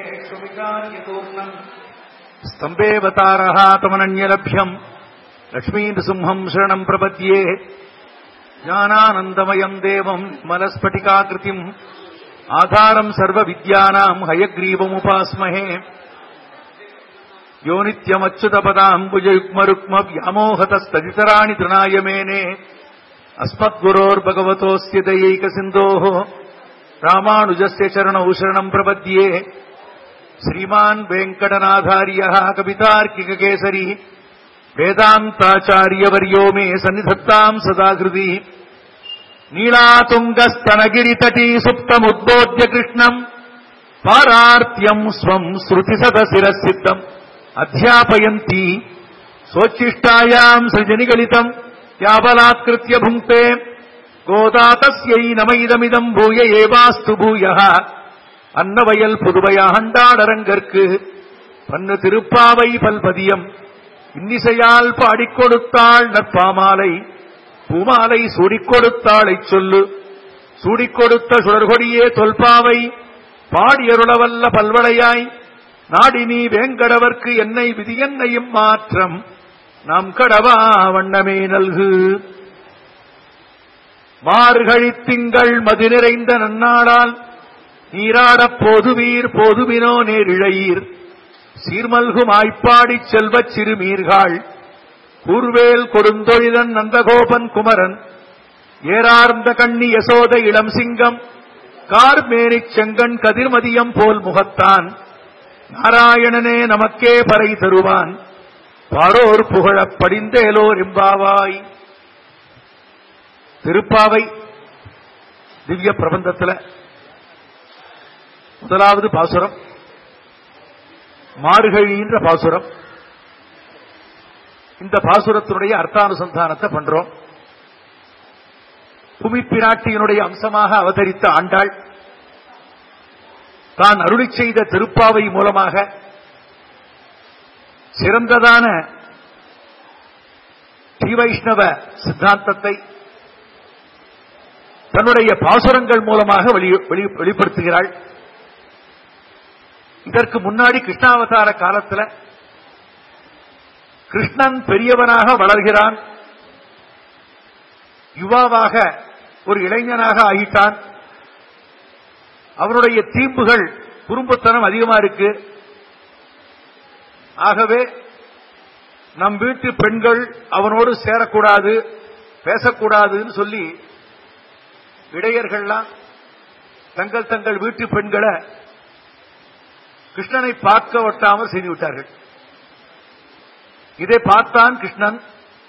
स्तम्भेष्वविकार्यपूर्णम् स्तम्भेऽवतारः तमनन्यलभ्यम् लक्ष्मीनृसिंहम् शरणम् प्रपद्ये ज्ञानानन्दमयम् देवम् मलस्फटिकाकृतिम् आधारम् सर्वविद्यानाम् हयग्रीवमुपास्महे यो नित्यमच्युतपदाम्बुजयुग्मरुक्म व्यामोहतस्तदितराणि तृणाय मेने अस्मद्गुरोर्भगवतोऽस्य दयैकसिन्धोः रामानुजस्य चरणौ शरणम् प्रपद्ये श्रीमान् वेङ्कटनाथार्यः कवितार्किककेसरी वेदान्ताचार्यवर्यो मे सन्निधत्ताम् सदा हृदि नीलातुङ्गस्तनगिरितटी सुप्तमुद्बोध्य कृष्णम् पारार्त्यम् स्वम् श्रुतिसदशिरसिद्धम् अध्यापयन्ती सोच्छिष्टायाम् सृजनिगलितम् याबलात्कृत्य भुङ्क्ते गोदा तस्यै नमैदमिदम् भूय एवास्तु भूयः அன்னவயல் புதுவையாண்டாடரங்கற்கு பன்னு திருப்பாவை பல்பதியம் இன்னிசையால் பாடிக் கொடுத்தாள் நற்பாமாலை பூமாலை சூடிக் கொடுத்தாளைச் சொல்லு சூடிக் கொடுத்த சுடர்கொடியே தொல்பாவை பாடியருளவல்ல பல்வளையாய் நாடினி வேங்கடவர்க்கு என்னை விதியன்னையும் மாற்றம் நாம் கடவா வண்ணமே நல்கு மார்கழித் திங்கள் மது நிறைந்த நன்னாளால் நீராடப் போதுவீர் போதுவினோ நேரிழையீர் சீர்மல்கும் ஆய்ப்பாடிச் செல்வச் சிறுமீர்கள் கூர்வேல் கொடுந்தொழிலன் நந்தகோபன் குமரன் ஏறார்ந்த கண்ணி யசோத இளம் சிங்கம் கார்மேனிச் செங்கண் கதிர்மதியம் போல் முகத்தான் நாராயணனே நமக்கே பறை தருவான் பாரோர் புகழப் படிந்தேலோர் எம்பாவாய் திருப்பாவை திவ்ய பிரபந்தத்துல முதலாவது பாசுரம் மார்கழின்ற பாசுரம் இந்த பாசுரத்தினுடைய அர்த்தானுசந்தானத்தை பண்றோம் புமி பிராட்டியினுடைய அம்சமாக அவதரித்த ஆண்டாள் தான் அருளி செய்த திருப்பாவை மூலமாக சிறந்ததான ஸ்ரீ வைஷ்ணவ சித்தாந்தத்தை தன்னுடைய பாசுரங்கள் மூலமாக வெளிப்படுத்துகிறாள் இதற்கு முன்னாடி கிருஷ்ணாவதார காலத்தில் கிருஷ்ணன் பெரியவனாக வளர்கிறான் யுவாவாக ஒரு இளைஞனாக ஆகிட்டான் அவனுடைய தீம்புகள் குறும்புத்தனம் அதிகமா இருக்கு ஆகவே நம் வீட்டு பெண்கள் அவனோடு சேரக்கூடாது பேசக்கூடாதுன்னு சொல்லி இடையர்கள்லாம் தங்கள் தங்கள் வீட்டு பெண்களை கிருஷ்ணனை பார்க்க ஒட்டாமல் செய்து விட்டார்கள் இதை பார்த்தான் கிருஷ்ணன்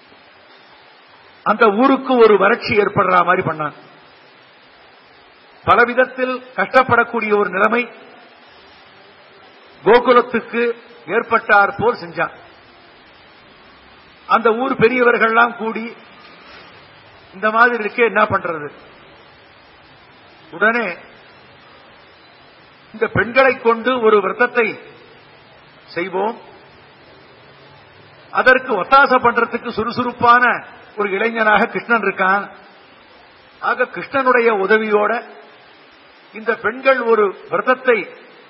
அந்த ஊருக்கு ஒரு வறட்சி ஏற்படுற மாதிரி பண்ணான் பலவிதத்தில் கஷ்டப்படக்கூடிய ஒரு நிலைமை கோகுலத்துக்கு ஏற்பட்டார் போல் செஞ்சான் அந்த ஊர் பெரியவர்கள்லாம் கூடி இந்த மாதிரி இருக்கே என்ன பண்றது உடனே இந்த பெண்களை கொண்டு ஒரு விரதத்தை செய்வோம் அதற்கு ஒத்தாச பண்றதுக்கு சுறுசுறுப்பான ஒரு இளைஞனாக கிருஷ்ணன் இருக்கான் ஆக கிருஷ்ணனுடைய உதவியோட இந்த பெண்கள் ஒரு விரதத்தை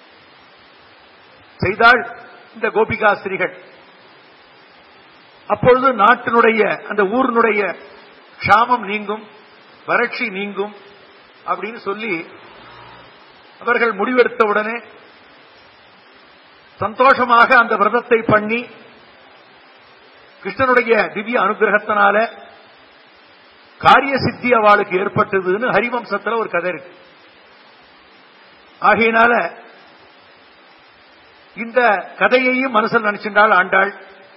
செய்தால் இந்த கோபிகாஸ்திரிகள் அப்பொழுது நாட்டினுடைய அந்த ஊரினுடைய க்ஷாமம் நீங்கும் வறட்சி நீங்கும் அப்படின்னு சொல்லி அவர்கள் முடிவெடுத்த உடனே சந்தோஷமாக அந்த விரதத்தை பண்ணி கிருஷ்ணனுடைய திவ்ய அனுகிரகத்தினால காரிய சித்தி அவளுக்கு ஏற்பட்டதுன்னு ஹரிவம்சத்துல ஒரு கதை இருக்கு ஆகையினால இந்த கதையையும் மனசில் நினைச்சின்றாள் ஆண்டாள்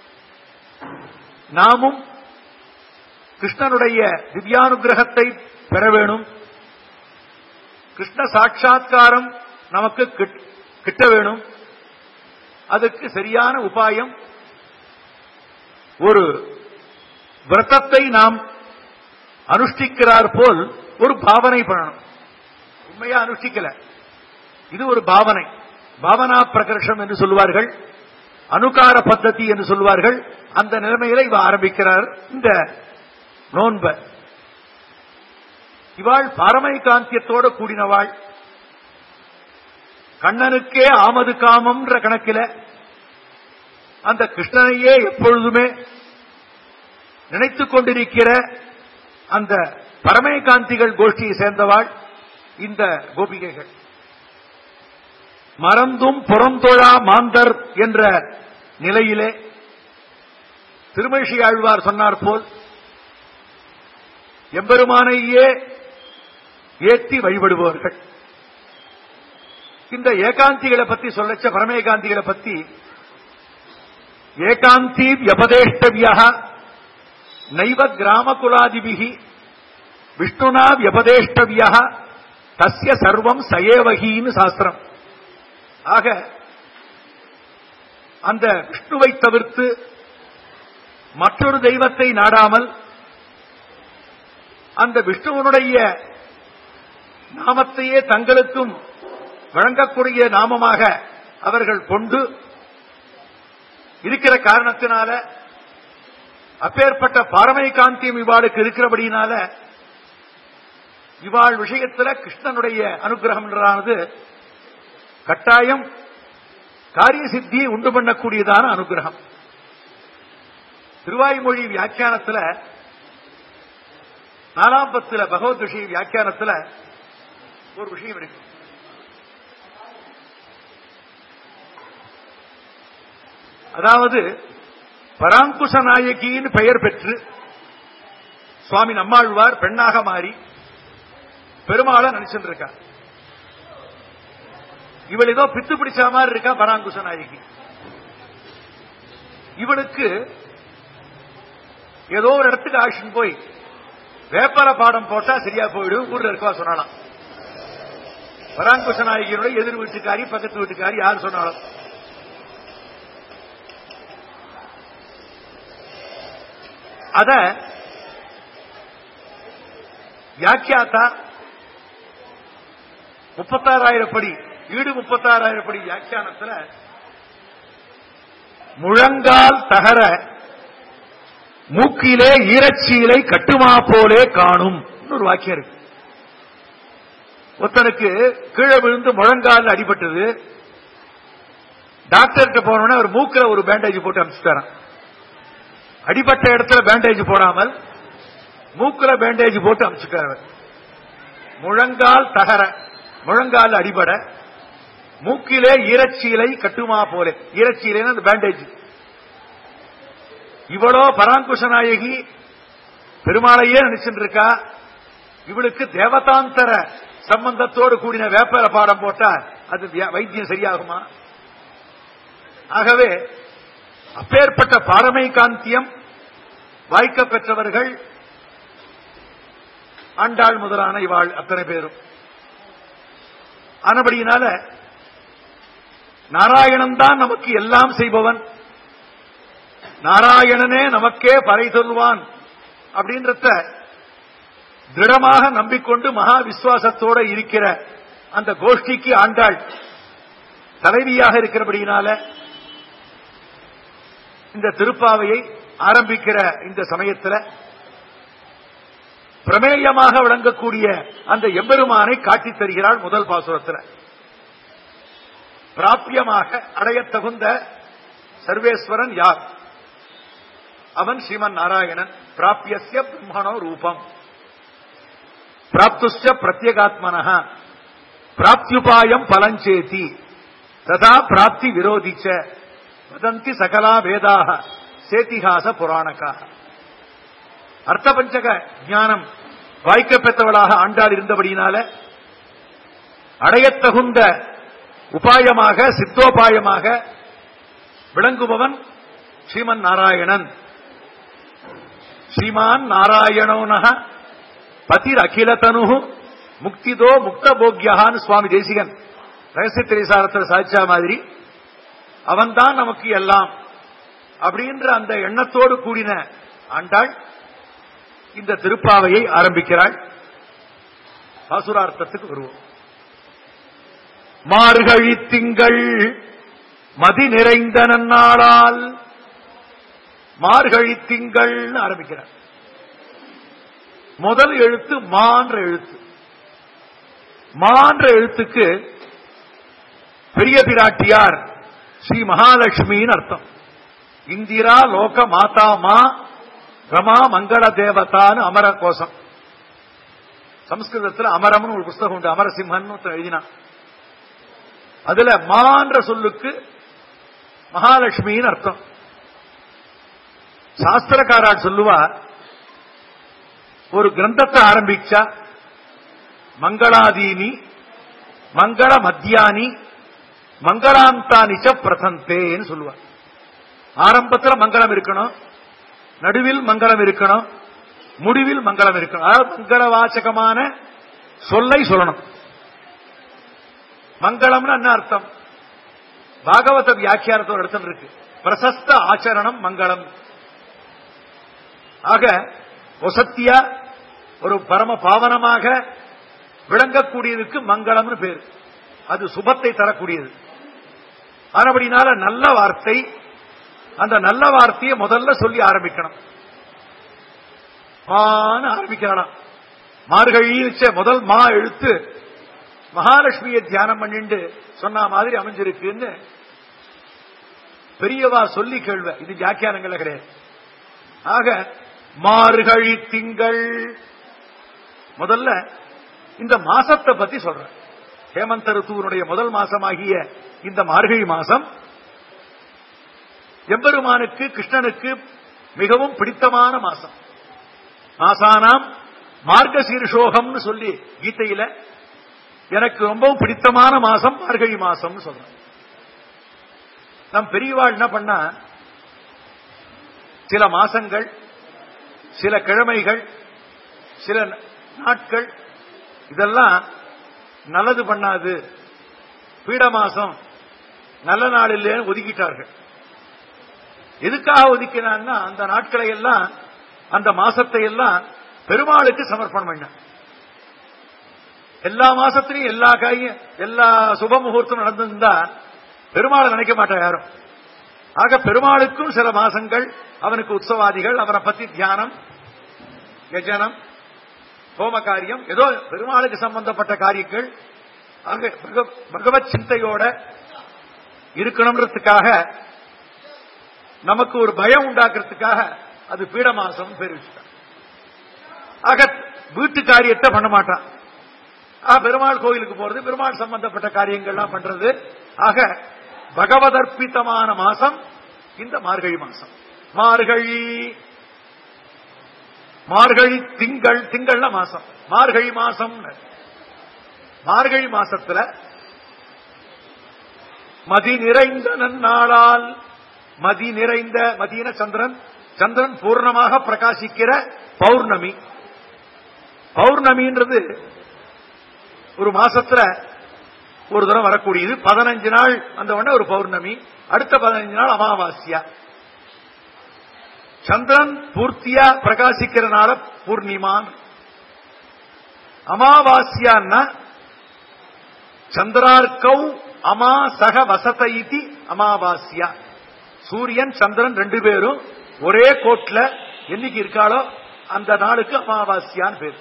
நாமும் கிருஷ்ணனுடைய திவ்யானுகிரகத்தை பெற வேணும் கிருஷ்ண சாட்சா்காரம் நமக்கு கிட்ட வேணும் அதுக்கு சரியான உபாயம் ஒரு விரதத்தை நாம் அனுஷ்டிக்கிறார் போல் ஒரு பாவனை பண்ணணும் உண்மையா அனுஷ்டிக்கல இது ஒரு பாவனை பாவனா பிரகர்ஷம் என்று சொல்லுவார்கள் அனுகார பத்ததி என்று சொல்லுவார்கள் அந்த நிலைமையில இவ ஆரம்பிக்கிறார் இந்த நோன்ப இவாள் பாரமை காந்தியத்தோடு கூடினவாள் கண்ணனுக்கே ஆமது காமம்ன்ற கணக்கில அந்த கிருஷ்ணனையே எப்பொழுதுமே நினைத்துக் கொண்டிருக்கிற அந்த பரமேகாந்திகள் கோஷ்டியை சேர்ந்தவாள் இந்த கோபிகைகள் மறந்தும் புறந்தொழா மாந்தர் என்ற நிலையிலே திருமழிசை ஆழ்வார் சொன்னார் போல் எம்பெருமானையே ஏற்றி வழிபடுபவர்கள் இந்த ஏகாந்திகளை பத்தி சொல்லச்ச பரமேகாந்திகளை பத்தி ஏகாந்தி வியபதேஷ்டவியா நைவ கிராமகுலாதிபிகி விஷ்ணுனா வியபதேஷ்டவியா தஸ்ய சர்வம் சயேவகின்னு சாஸ்திரம் ஆக அந்த விஷ்ணுவை தவிர்த்து மற்றொரு தெய்வத்தை நாடாமல் அந்த விஷ்ணுவனுடைய நாமத்தையே தங்களுக்கும் வழங்கக்கூடிய நாமமாக அவர்கள் கொண்டு இருக்கிற காரணத்தினால அப்பேற்பட்ட பாரமை காந்தியம் இவாளுக்கு இருக்கிறபடினால இவாள் விஷயத்துல கிருஷ்ணனுடைய அனுகிரகம் என்றானது கட்டாயம் காரிய சித்தியை உண்டு பண்ணக்கூடியதான அனுகிரகம் திருவாய்மொழி வியாக்கியானத்துல நாலாம் பத்துல பகவத் விஷய வியாக்கியானத்துல ஒரு விஷயம் இருக்கு அதாவது பராங்குஷ நாயகின்னு பெயர் பெற்று சுவாமி நம்மாழ்வார் பெண்ணாக மாறி பெருமாளை நினைச்சுட்டு இருக்கா இவள் ஏதோ பித்து பிடிச்ச மாதிரி இருக்கா பராங்குஷ நாயகி இவளுக்கு ஏதோ ஒரு இடத்துக்கு ஆக்ஷன் போய் வேப்பல பாடம் போட்டா சரியா போயிடும் ஊர்ல இருக்கவா சொன்னாலாம் பராங்குஷ நாயகியினுடைய எதிர் வீட்டுக்காரி பக்கத்து வீட்டுக்காரி யார் சொன்னாலும் அத வியாக்கியாத்தா முப்பத்தாறாயிரம் படி ஈடு முப்பத்தாறாயிரம் படி வியாக்கியானத்துல முழங்கால் தகர மூக்கிலே ஈரச்சீலை கட்டுமா போலே காணும் ஒரு வாக்கியம் இருக்கு ஒருத்தனுக்கு கீழே விழுந்து முழங்கால் அடிபட்டது டாக்டர்கிட்ட போனோடனே ஒரு மூக்கில ஒரு பேண்டேஜ் போட்டு அனுப்பிச்சுட்டாரான் அடிபட்ட இடத்துல பேண்டேஜ் போடாமல் மூக்குல பேண்டேஜ் போட்டு அனுப்பிச்சுட்டார் முழங்கால் தகர முழங்கால் அடிபட மூக்கிலே ஈரச்சீலை கட்டுமா போலே ஈரச்சீலைன்னு அந்த பேண்டேஜ் இவளோ பராங்குஷ நாயகி பெருமாளையே நினைச்சுட்டு இருக்கா இவளுக்கு தேவதாந்தர சம்பந்தத்தோடு கூடின வேப்பல பாடம் போட்டா அது வைத்தியம் சரியாகுமா ஆகவே அப்பேற்பட்ட பாரமை காந்தியம் வாய்க்க பெற்றவர்கள் ஆண்டாள் முதலான இவாள் அத்தனை பேரும் ஆனபடியினால நாராயணன் தான் நமக்கு எல்லாம் செய்பவன் நாராயணனே நமக்கே பறை சொல்வான் அப்படின்றத திருடமாக நம்பிக்கொண்டு மகா விசுவாசத்தோட இருக்கிற அந்த கோஷ்டிக்கு ஆண்டாள் தலைவியாக இருக்கிறபடியினால இந்த திருப்பாவையை ஆரம்பிக்கிற இந்த சமயத்தில் பிரமேயமாக விளங்கக்கூடிய அந்த எம்பெருமானை காட்டித் தருகிறாள் முதல் பாசுரத்தில் பிராபியமாக அடையத் தகுந்த சர்வேஸ்வரன் யார் அவன் ஸ்ரீமன் நாராயணன் பிராபியசிய பிரம்மணோ ரூபம் பிராப்துஷ்ட பிரத்யேகாத்மன பிராப்தியுபாயம் பலஞ்சேதி ததா பிராப்தி விரோதிச்ச வதந்தி சகலா வேதாக சேத்திகாச புராணக்காக அர்த்த பஞ்சக ஞானம் வாய்க்க பெற்றவளாக ஆண்டாள் இருந்தபடியினால அடையத்தகுந்த உபாயமாக சித்தோபாயமாக விளங்குபவன் ஸ்ரீமன் நாராயணன் ஸ்ரீமான் நாராயணோனக பதிர் அகில தனு முக்திதோ முக்த போக்யான்னு சுவாமி தேசிகன் ரகசிய திரைசாரத்தில் சாதிச்சா மாதிரி அவன்தான் நமக்கு எல்லாம் அப்படின்ற அந்த எண்ணத்தோடு கூடின ஆண்டாள் இந்த திருப்பாவையை ஆரம்பிக்கிறாள் பாசுரார்த்தத்துக்கு வருவோம் மார்கழி திங்கள் மதி நிறைந்த நன்னாளால் மார்கழி திங்கள் ஆரம்பிக்கிறார் முதல் எழுத்து மான்ற எழுத்து மான்ற எழுத்துக்கு பெரிய பிராட்டியார் ஸ்ரீ மகாலட்சுமின்னு அர்த்தம் இந்திரா லோக மாதா மா ரமா மங்கள தேவதான்னு அமர கோஷம் சம்ஸ்கிருதத்தில் அமரம்னு ஒரு புஸ்தகம் உண்டு அமரசிம்மன் எழுதினான் அதுல மான்ற சொல்லுக்கு மகாலட்சுமின்னு அர்த்தம் சாஸ்திரக்காரால் சொல்லுவா ஒரு கிரந்தத்தை ஆரம்பிச்சா மங்களாதீனி மங்கள மத்தியானி மங்களாந்தானிச்ச பிரசந்தேன்னு சொல்லுவா ஆரம்பத்தில் மங்களம் இருக்கணும் நடுவில் மங்களம் இருக்கணும் முடிவில் மங்களம் இருக்கணும் அதாவது மங்களவாச்சகமான சொல்லை சொல்லணும் மங்களம்னு என்ன அர்த்தம் பாகவத வியாக்கியானத்தோட இடத்துல இருக்கு பிரசஸ்த ஆச்சரணம் மங்களம் ஆக ஒசத்தியா ஒரு பரம பாவனமாக விளங்கக்கூடியதுக்கு மங்களம்னு பேர் அது சுபத்தை தரக்கூடியது ஆனபடினால நல்ல வார்த்தை அந்த நல்ல வார்த்தையை முதல்ல சொல்லி ஆரம்பிக்கணும் மான்னு ஆரம்பிக்கிறாளாம் மார்கழி முதல் மா எழுத்து மகாலட்சுமியை தியானம் பண்ணிண்டு சொன்ன மாதிரி அமைஞ்சிருக்குன்னு பெரியவா சொல்லி கேள்வ இது வியாக்கியானங்கள கிடையாது ஆக மார்கழி திங்கள் முதல்ல இந்த மாசத்தை பத்தி சொல்றேன் ஹேமந்த ருத்துவனுடைய முதல் மாசமாகிய இந்த மார்கழி மாசம் எம்பெருமானுக்கு கிருஷ்ணனுக்கு மிகவும் பிடித்தமான மாசம் மாசானாம் மார்கசீர்ஷோகம்னு சொல்லி கீதையில எனக்கு ரொம்பவும் பிடித்தமான மாசம் மார்கழி மாசம்னு சொல்றேன் நம் பெரியவாள் என்ன பண்ணா சில மாசங்கள் சில கிழமைகள் சில நாட்கள் இதெல்லாம் நல்லது பண்ணாது பீட மாசம் நல்ல நாள் இல்லைன்னு ஒதுக்கிட்டார்கள் எதுக்காக ஒதுக்கினான்னா அந்த நாட்களை எல்லாம் அந்த மாசத்தை எல்லாம் பெருமாளுக்கு சமர்ப்பணம் பண்ண எல்லா மாசத்திலையும் எல்லா காயும் எல்லா சுப முகூர்த்தம் நடந்திருந்தா பெருமாளை நினைக்க மாட்டா யாரும் ஆக பெருமாளுக்கும் சில மாசங்கள் அவனுக்கு உற்சவாதிகள் அவனை பத்தி தியானம் யஜனம் ஹோம காரியம் ஏதோ பெருமாளுக்கு சம்பந்தப்பட்ட காரியங்கள் ஆக பகவ- பகவத் சிந்தையோட இருக்கணும்ன்றதுக்காக நமக்கு ஒரு பயம் உண்டாக்குறதுக்காக அது பீட மாசம் பேர் வச்சுட்டான் ஆக வீட்டு காரியத்தை பண்ண மாட்டான் ஆக பெருமாள் கோயிலுக்கு போறது பெருமாள் சம்பந்தப்பட்ட காரியங்கள்லாம் பண்றது ஆக பகவதர்ப்பித்தமான மாசம் இந்த மார்கழி மாசம் மார்கழி மார்கழி திங்கள் திங்கள்ல மாசம் மார்கழி மாசம் மார்கழி மாசத்துல மதி நிறைந்த நன்னாளால் மதி நிறைந்த மதியின சந்திரன் சந்திரன் பூர்ணமாக பிரகாசிக்கிற பௌர்ணமி பௌர்ணமின்றது ஒரு மாசத்துல ஒரு தரம் வரக்கூடியது பதினஞ்சு நாள் அந்த உடனே ஒரு பௌர்ணமி அடுத்த பதினஞ்சு நாள் அமாவாஸ்யா சந்திரன் பூர்த்தியா பிரகாசிக்கிறனால பூர்ணிமான் அமாவாஸ்யான்னா சந்திரார்க்கௌ அமா சக வசத இதி அமாவாஸ்யா சூரியன் சந்திரன் ரெண்டு பேரும் ஒரே கோட்ல என்னைக்கு இருக்காளோ அந்த நாளுக்கு அமாவாஸ்யான்னு பேர்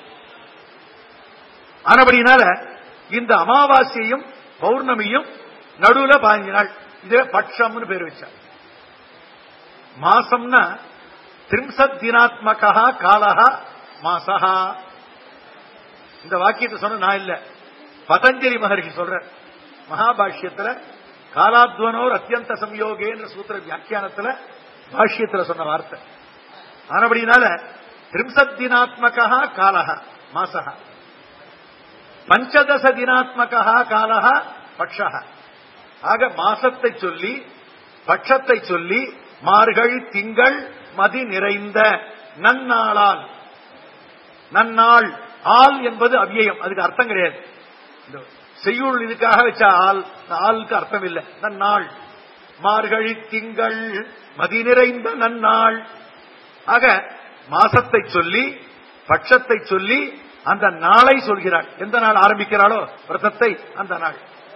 ஆனபடினால இந்த அமாவாசையும் பௌர்ணமியும் நடுவுல பதினஞ்சு நாள் இது பட்சம்னு பேர் வச்சார் மாசம்னா திரிம்சத் தினாத்மகா காலஹா மாசஹா இந்த வாக்கியத்தை சொன்ன நான் இல்ல பதஞ்சலி மகர்ஷி சொல்ற மகாபாஷ்யத்துல காலாத்வனோர் அத்தியந்த சம்யோகேன்ற சூத்திர வியாக்கியானத்துல பாஷ்யத்துல சொன்ன வார்த்தை ஆனபடினால திரிம்சத் தினாத்மகா காலஹா மாசஹா பஞ்சதச தினாத்மகா காலஹா பட்சஹ ஆக மாசத்தை சொல்லி பட்சத்தை சொல்லி மார்கழி திங்கள் மதி நிறைந்த நன்னாளால் நன்னாள் ஆள் என்பது அவ்வியம் அதுக்கு அர்த்தம் கிடையாது இந்த செய்யுள் இதுக்காக வச்ச ஆள் இந்த ஆளுக்கு அர்த்தம் இல்லை நன்னாள் மார்கழி திங்கள் மதி நிறைந்த நன்னாள் ஆக மாசத்தை சொல்லி பட்சத்தை சொல்லி அந்த நாளை சொல்கிறாள் எந்த நாள் ஆரம்பிக்கிறாளோ விரதத்தை அந்த நாள்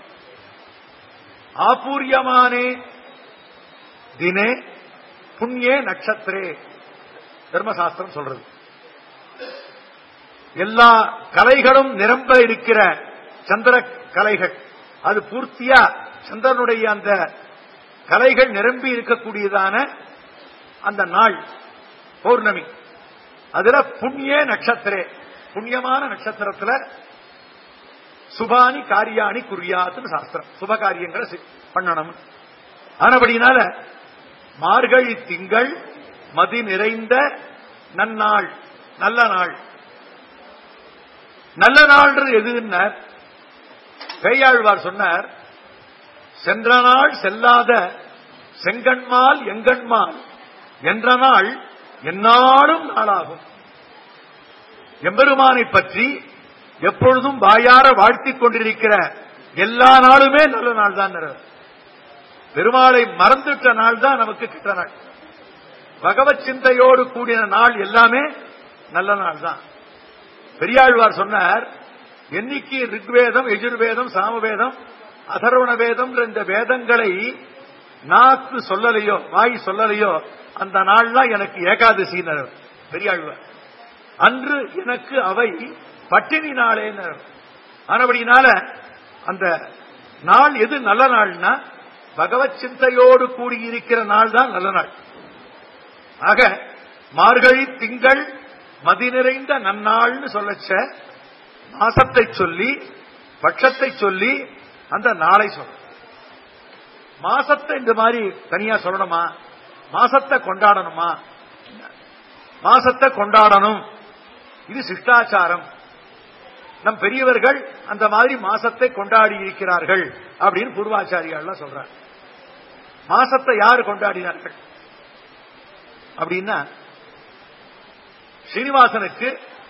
ஆபூரியமானே தினே புண்ணியே நட்சத்திரே தர்மசாஸ்திரம் சொல்றது எல்லா கலைகளும் நிரம்ப இருக்கிற சந்திர கலைகள் அது பூர்த்தியா சந்திரனுடைய அந்த கலைகள் நிரம்பி இருக்கக்கூடியதான அந்த நாள் பௌர்ணமி அதுல புண்ணிய நட்சத்திரே புண்ணியமான நட்சத்திரத்துல சுபானி காரியாணி குறியாத்துன்னு சாஸ்திரம் சுப காரியங்களை செய்- பண்ணணும் ஆனபடினால மார்கழி திங்கள் மதி நிறைந்த நன்னாள் நல்ல நாள் நல்ல நாள்ன்றது எதுன்னார் பெய்யாழ்வார் சொன்னார் சென்ற நாள் செல்லாத செங்கண்மால் எங்கண்மால் என்ற நாள் எந்நாளும் நாளாகும் எம்பெருமானை பற்றி எப்பொழுதும் வாயார வாழ்த்திக் கொண்டிருக்கிற எல்லா நாளுமே நல்ல நாள் தான் பெருமாளை மறந்துட்ட நாள் தான் நமக்கு கிட்ட நாள் பகவத் சிந்தையோடு கூடின நாள் எல்லாமே நல்ல நாள் தான் பெரியாழ்வார் சொன்னார் என்னைக்கு ரிக்வேதம் எஜுர்வேதம் சாமவேதம் அதர்வண வேதம் இந்த வேதங்களை நாக்கு சொல்லலையோ வாய் சொல்லலையோ அந்த நாள்லாம் எனக்கு ஏகாதசினர் பெரியாழ்வார் அன்று எனக்கு அவை பட்டினி நாளேனர் ஆனபடினால அந்த நாள் எது நல்ல நாள்னா பகவத் சிந்தையோடு கூடியிருக்கிற நாள் தான் நல்ல நாள் ஆக மார்கழி திங்கள் மதி நிறைந்த நன்னாள்னு சொல்லச்ச மாசத்தை சொல்லி பட்சத்தை சொல்லி அந்த நாளை சொல்ல மாசத்தை இந்த மாதிரி தனியா சொல்லணுமா மாசத்தை கொண்டாடணுமா மாசத்தை கொண்டாடணும் இது சிஷ்டாச்சாரம் நம் பெரியவர்கள் அந்த மாதிரி மாசத்தை கொண்டாடி இருக்கிறார்கள் அப்படின்னு பூர்வாச்சாரியால் சொல்றாங்க மாசத்தை யார் கொண்டாடினார்கள் அப்படின்னா ஸ்ரீனிவாசனுக்கு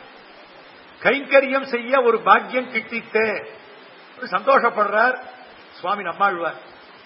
கைங்கரியம் செய்ய ஒரு பாக்கியம் கிட்டித்தே சந்தோஷப்படுறார் சுவாமி நம்மாழ்வார்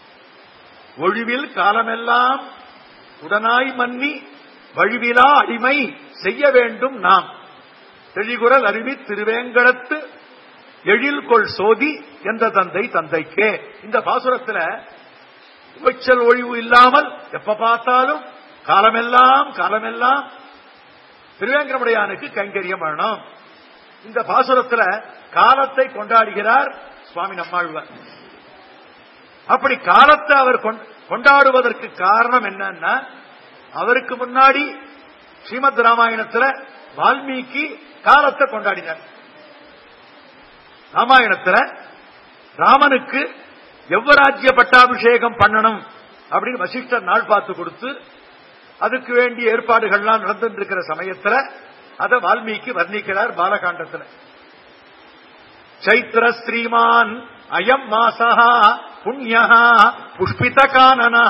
ஒழிவில் காலமெல்லாம் உடனாய் மன்னி வழிவிலா அடிமை செய்ய வேண்டும் நாம் தெளிகுரல் அருவி திருவேங்கடத்து எழில் கொள் சோதி எந்த தந்தை தந்தைக்கே இந்த பாசுரத்துல உமைச்சல் ஒழிவு இல்லாமல் எப்ப பார்த்தாலும் காலமெல்லாம் காலமெல்லாம் திருவேங்கடமுடையானுக்கு கைங்கரியம் வேணும் இந்த பாசுரத்துல காலத்தை கொண்டாடுகிறார் சுவாமி நம்மாழ்வார் அப்படி காலத்தை அவர் கொண்டாடுவதற்கு காரணம் என்னன்னா அவருக்கு முன்னாடி ஸ்ரீமத் ராமாயணத்துல வால்மீகி காலத்தை கொண்டாடினார் ராமாயணத்துல ராமனுக்கு எவ்வராஜ்ய பட்டாபிஷேகம் பண்ணணும் அப்படின்னு வசிஷ்டர் நாள் பார்த்து கொடுத்து அதுக்கு வேண்டிய ஏற்பாடுகள்லாம் நடந்துட்டு இருக்கிற சமயத்துல அதை வால்மீகி வர்ணிக்கிறார் பாலகாண்டத்துல சைத்திர ஸ்ரீமான் அயம் மாசா புண்ணியா புஷ்பித கானனா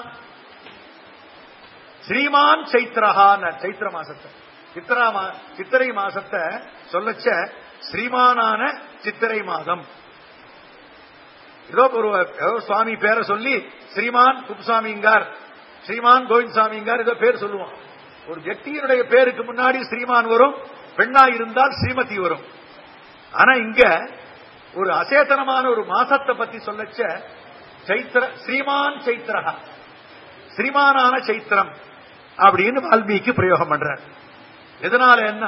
ஸ்ரீமான் சைத்திரஹான சைத்திர மாசத்தை சித்திரா மா சித்திரை மாசத்தை சொல்லச்ச ஸ்ரீமானான சித்திரை மாதம் ஏதோ ஒரு ஏதோ சுவாமி பேரை சொல்லி ஸ்ரீமான் குப்புசாமிங்கார் ஸ்ரீமான் கோவிந்த் சாமிங்கார் ஏதோ பேர் சொல்லுவோம் ஒரு व्यक्தியினுடைய பேருக்கு முன்னாடி ஸ்ரீமான் வரும் பெண்ணா இருந்தால் ஸ்ரீமதி வரும் ஆனா இங்க ஒரு அசேதனமான ஒரு மாசத்தை பத்தி சொல்லச்ச சைத்திர ஸ்ரீமான் சைத்திரகா ஸ்ரீமானான சைத்திரம் அப்படின்னு வால்மீகி பிரயோகம் பண்றார் எதனால என்ன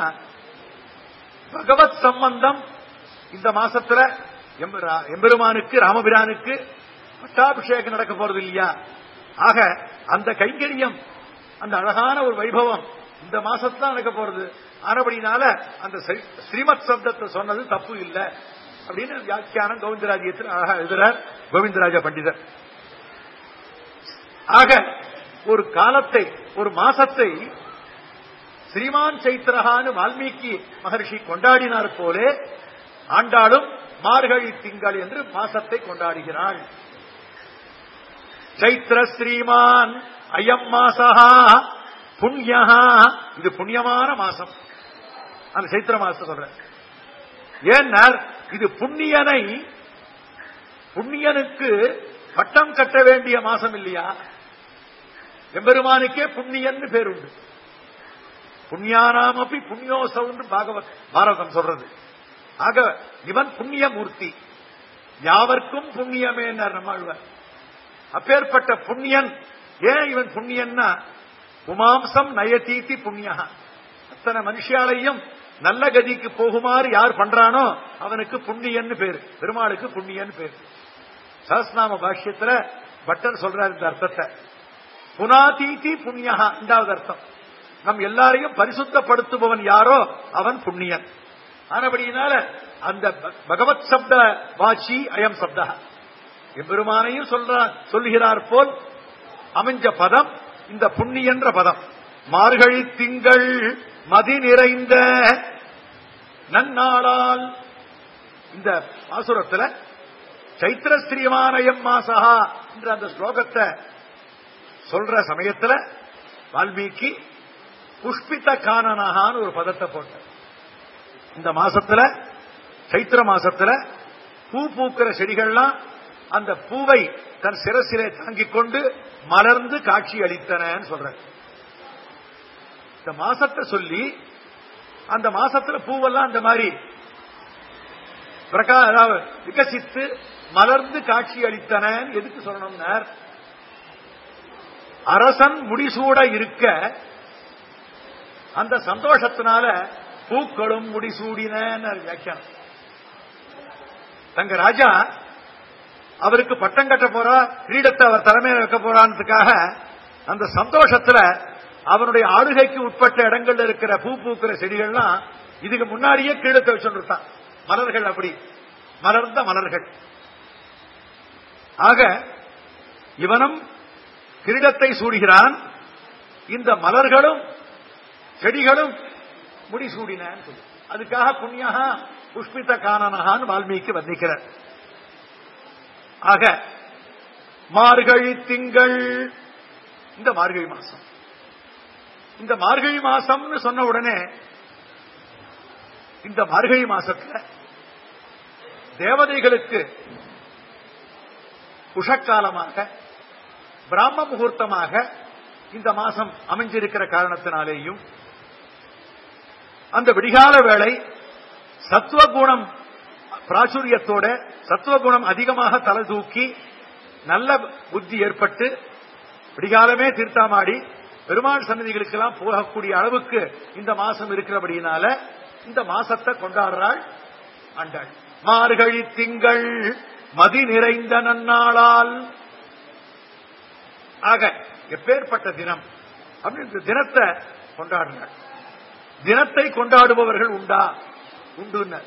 பகவத் சம்பந்தம் இந்த மாசத்துல எம்பெருமானுக்கு ராமபிரானுக்கு பட்டாபிஷேகம் நடக்க போறது இல்லையா ஆக அந்த கைங்கரியம் அந்த அழகான ஒரு வைபவம் இந்த மாசத்துல நடக்க போறது ஆனபடினால அந்த ஸ்ரீமத் சப்தத்தை சொன்னது தப்பு இல்லை அப்படின்னு வியாக்கியானம் கோவிந்தராஜ்யத்தில் அழகா எழுதுறார் கோவிந்தராஜ பண்டிதர் ஆக ஒரு காலத்தை ஒரு மாசத்தை ஸ்ரீமான் சைத்திரகான்னு வால்மீகி மகர்ஷி கொண்டாடினார் போலே ஆண்டாளும் மார்கழி திங்கள் என்று மாசத்தை கொண்டாடுகிறாள் சைத்திர ஸ்ரீமான் அயம் மாசா புண்ணியா இது புண்ணியமான மாசம் அந்த சைத்திர மாசம் சொல்ற ஏன்னா இது புண்ணியனை புண்ணியனுக்கு பட்டம் கட்ட வேண்டிய மாசம் இல்லையா எம்பெருமானுக்கே புண்ணியன்னு பேர் உண்டு புண்ணியானாம் அப்படி புண்ணியோசவுன்னு பாகவத் பாரதம் சொல்றது ஆக இவன் புண்ணிய மூர்த்தி யாவர்க்கும் புண்ணியமே நம்மாழ்வார் அப்பேற்பட்ட புண்ணியன் ஏன் இவன் புண்ணியன்னா உமாம்சம் நயதீதி புண்ணியா அத்தனை மனுஷாலையும் நல்ல கதிக்கு போகுமாறு யார் பண்றானோ அவனுக்கு புண்ணியன்னு பேரு பெருமாளுக்கு புண்ணியன் பேரு சஹஸ்நாம பாஷ்யத்துல பட்டர் சொல்றார் இந்த அர்த்தத்தை புனாதீதி புண்ணியா இரண்டாவது அர்த்தம் நம் எல்லாரையும் பரிசுத்தப்படுத்துபவன் யாரோ அவன் புண்ணியன் ஆனபடியினால அந்த ப- பகவத் சப்த வாச்சி அயம் சப்த எம்பெருமானையும் சொல்றார் சொல்லுகிறார் போல் அமைஞ்ச பதம் இந்த புண்ணியன்ற பதம் மார்கழி திங்கள் மதி நிறைந்த நன்னாளால் இந்த பாசுரத்துல சைத்திர ஸ்ரீமானயம் மாசகா என்ற அந்த ஸ்லோகத்தை சொல்ற சமயத்துல வால்மீகி புஷ்பித கானனகான்னு ஒரு பதத்தை போட்டார் இந்த மாசத்துல சைத்திர மாசத்துல பூ பூக்கிற செடிகள்லாம் அந்த பூவை தன் சிரசிலே தாங்கிக் கொண்டு மலர்ந்து காட்சி அளித்தனன்னு சொல்ற இந்த மாசத்தை சொல்லி அந்த மாசத்துல பூவெல்லாம் அந்த மாதிரி பிரகா அதாவது விகசித்து மலர்ந்து காட்சி அளித்தன எதுக்கு சொல்லணும்னார் அரசன் முடிசூட இருக்க அந்த சந்தோஷத்தினால பூக்களும் முடிசூடின வியாக்கியானம் தங்க ராஜா அவருக்கு பட்டம் கட்ட போறா கிரீடத்தை அவர் தலைமையில் வைக்க போறான்றதுக்காக அந்த சந்தோஷத்துல அவனுடைய ஆளுகைக்கு உட்பட்ட இடங்கள்ல இருக்கிற பூ பூக்கிற செடிகள்லாம் இதுக்கு முன்னாடியே கிரீடத்தை வச்சுருத்தான் மலர்கள் அப்படி மலர்ந்த மலர்கள் ஆக இவனும் கிரீடத்தை சூடுகிறான் இந்த மலர்களும் செடிகளும் முடிசூடின சொல்லி அதுக்காக புண்ணியகா புஷ்பித கானனகான்னு வால்மீகி வர்ணிக்கிறார் ஆக மார்கழி திங்கள் இந்த மார்கழி மாசம் இந்த மார்கழி மாசம்னு சொன்ன உடனே இந்த மார்கழி மாசத்துல தேவதைகளுக்கு உஷக்காலமாக பிராம முகூர்த்தமாக இந்த மாசம் அமைஞ்சிருக்கிற காரணத்தினாலேயும் அந்த விடிகால வேளை சத்துவகுணம் பிராச்சுரியத்தோட சத்துவகுணம் அதிகமாக தலை தூக்கி நல்ல புத்தி ஏற்பட்டு விடிகாலமே தீர்த்தாமாடி பெருமாள் சன்னதிகளுக்கெல்லாம் போகக்கூடிய அளவுக்கு இந்த மாசம் இருக்கிறபடியினால இந்த மாசத்தை கொண்டாடுறாள் ஆண்டாள் மார்கழி திங்கள் மதி நிறைந்த நன்னாளால் ஆக எப்பேற்பட்ட தினம் அப்படின்னு இந்த தினத்தை கொண்டாடுங்கள் தினத்தை கொண்டாடுபவர்கள் உண்டா உண்டு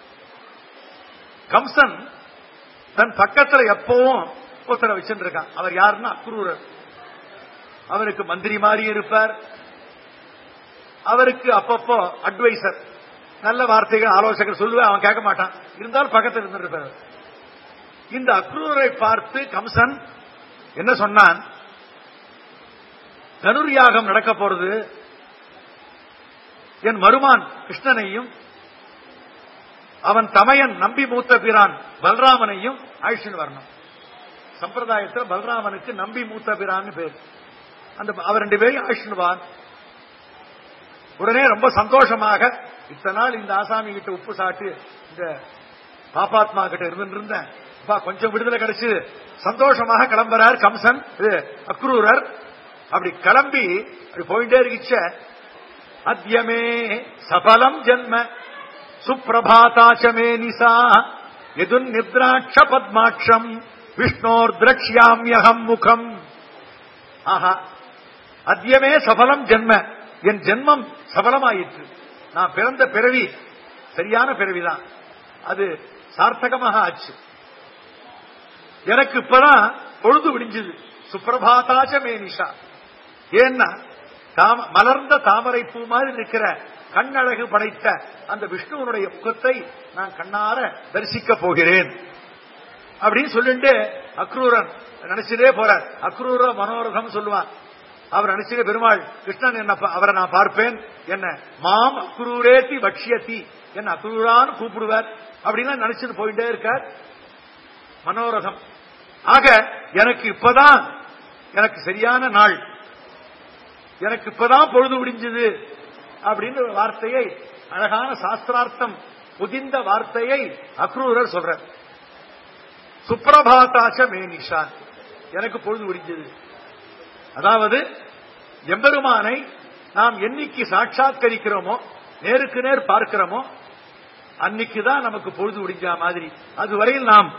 கம்சன் தன் பக்கத்துல எப்பவும் ஒருத்தரை வச்சுட்டு இருக்கான் அவர் யாருன்னா அக்ரூரர் அவருக்கு மந்திரி மாதிரி இருப்பார் அவருக்கு அப்பப்போ அட்வைசர் நல்ல வார்த்தைகள் ஆலோசகர் சொல்லுவேன் அவன் கேட்க மாட்டான் இருந்தாலும் பக்கத்தில் இருந்திருப்பார் இந்த அக்ரூரை பார்த்து கம்சன் என்ன சொன்னான் தனுர்யாகம் நடக்க போறது என் மருமான் கிருஷ்ணனையும் அவன் தமையன் நம்பி மூத்த பிரான் பல்ராமனையும் ஆயுஷன் வரணும் சம்பிரதாயத்தில் பல்ராமனுக்கு நம்பி மூத்த பிரான்னு பேர் அந்த அவர் ரெண்டு பேரையும் ஆயுஷ்ணுவான் உடனே ரொம்ப சந்தோஷமாக இத்தனை நாள் இந்த ஆசாமி கிட்ட உப்பு சாட்டு இந்த பாப்பாத்மா கிட்ட இருந்து இருந்தேன் அப்பா கொஞ்சம் விடுதலை கிடைச்சு சந்தோஷமாக கிளம்புறார் கம்சன் இது அக்ரூரர் அப்படி கிளம்பி அப்படி போயிட்டே இருக்கிச்ச அத்தியமே சபலம் ஜன்ம சுப்பிரபாதாச்சமே நிசா எதுன் நித்ராட்ச பத்மாட்சம் விஷ்ணோர் திரக்ஷாமியகம் முகம் ஆஹா அத்தியமே சபலம் ஜென்ம என் ஜென்மம் சபலமாயிற்று நான் பிறந்த பிறவி சரியான பிறவிதான் அது சார்த்தகமாக ஆச்சு எனக்கு இப்பதான் பொழுது விடிஞ்சது சுப்பிரபாதாச்ச மேனிஷா ஏன்னா தாம மலர்ந்த தாமரை பூ மாதிரி இருக்கிற கண்ணழகு படைத்த அந்த விஷ்ணுவனுடைய முகத்தை நான் கண்ணார தரிசிக்க போகிறேன் அப்படின்னு சொல்லிட்டு அக்ரூரன் நினைச்சதே போறார் அக்ரூர மனோரதம் சொல்லுவான் அவர் நினைச்சதே பெருமாள் கிருஷ்ணன் என்ன அவரை நான் பார்ப்பேன் என்ன மாம் அக்ரூரேத்தி பக்ஷியத்தி என்ன அக்ரூரான்னு கூப்பிடுவார் அப்படின்னு நினைச்சிட்டு போயிட்டே இருக்கார் மனோரதம் ஆக எனக்கு இப்பதான் எனக்கு சரியான நாள் எனக்கு இப்பதான் பொழுது முடிஞ்சது அப்படின்னு ஒரு வார்த்தையை அழகான சாஸ்திரார்த்தம் புதிந்த வார்த்தையை அக்ரூரர் சொல்ற சுப்பிரபாதாச்ச மேனிஷான் எனக்கு பொழுது முடிஞ்சது அதாவது எம்பெருமானை நாம் என்னைக்கு சாட்சாத்கரிக்கிறோமோ நேருக்கு நேர் பார்க்கிறோமோ அன்னைக்குதான் நமக்கு பொழுது முடிஞ்ச மாதிரி அதுவரையில் நாம்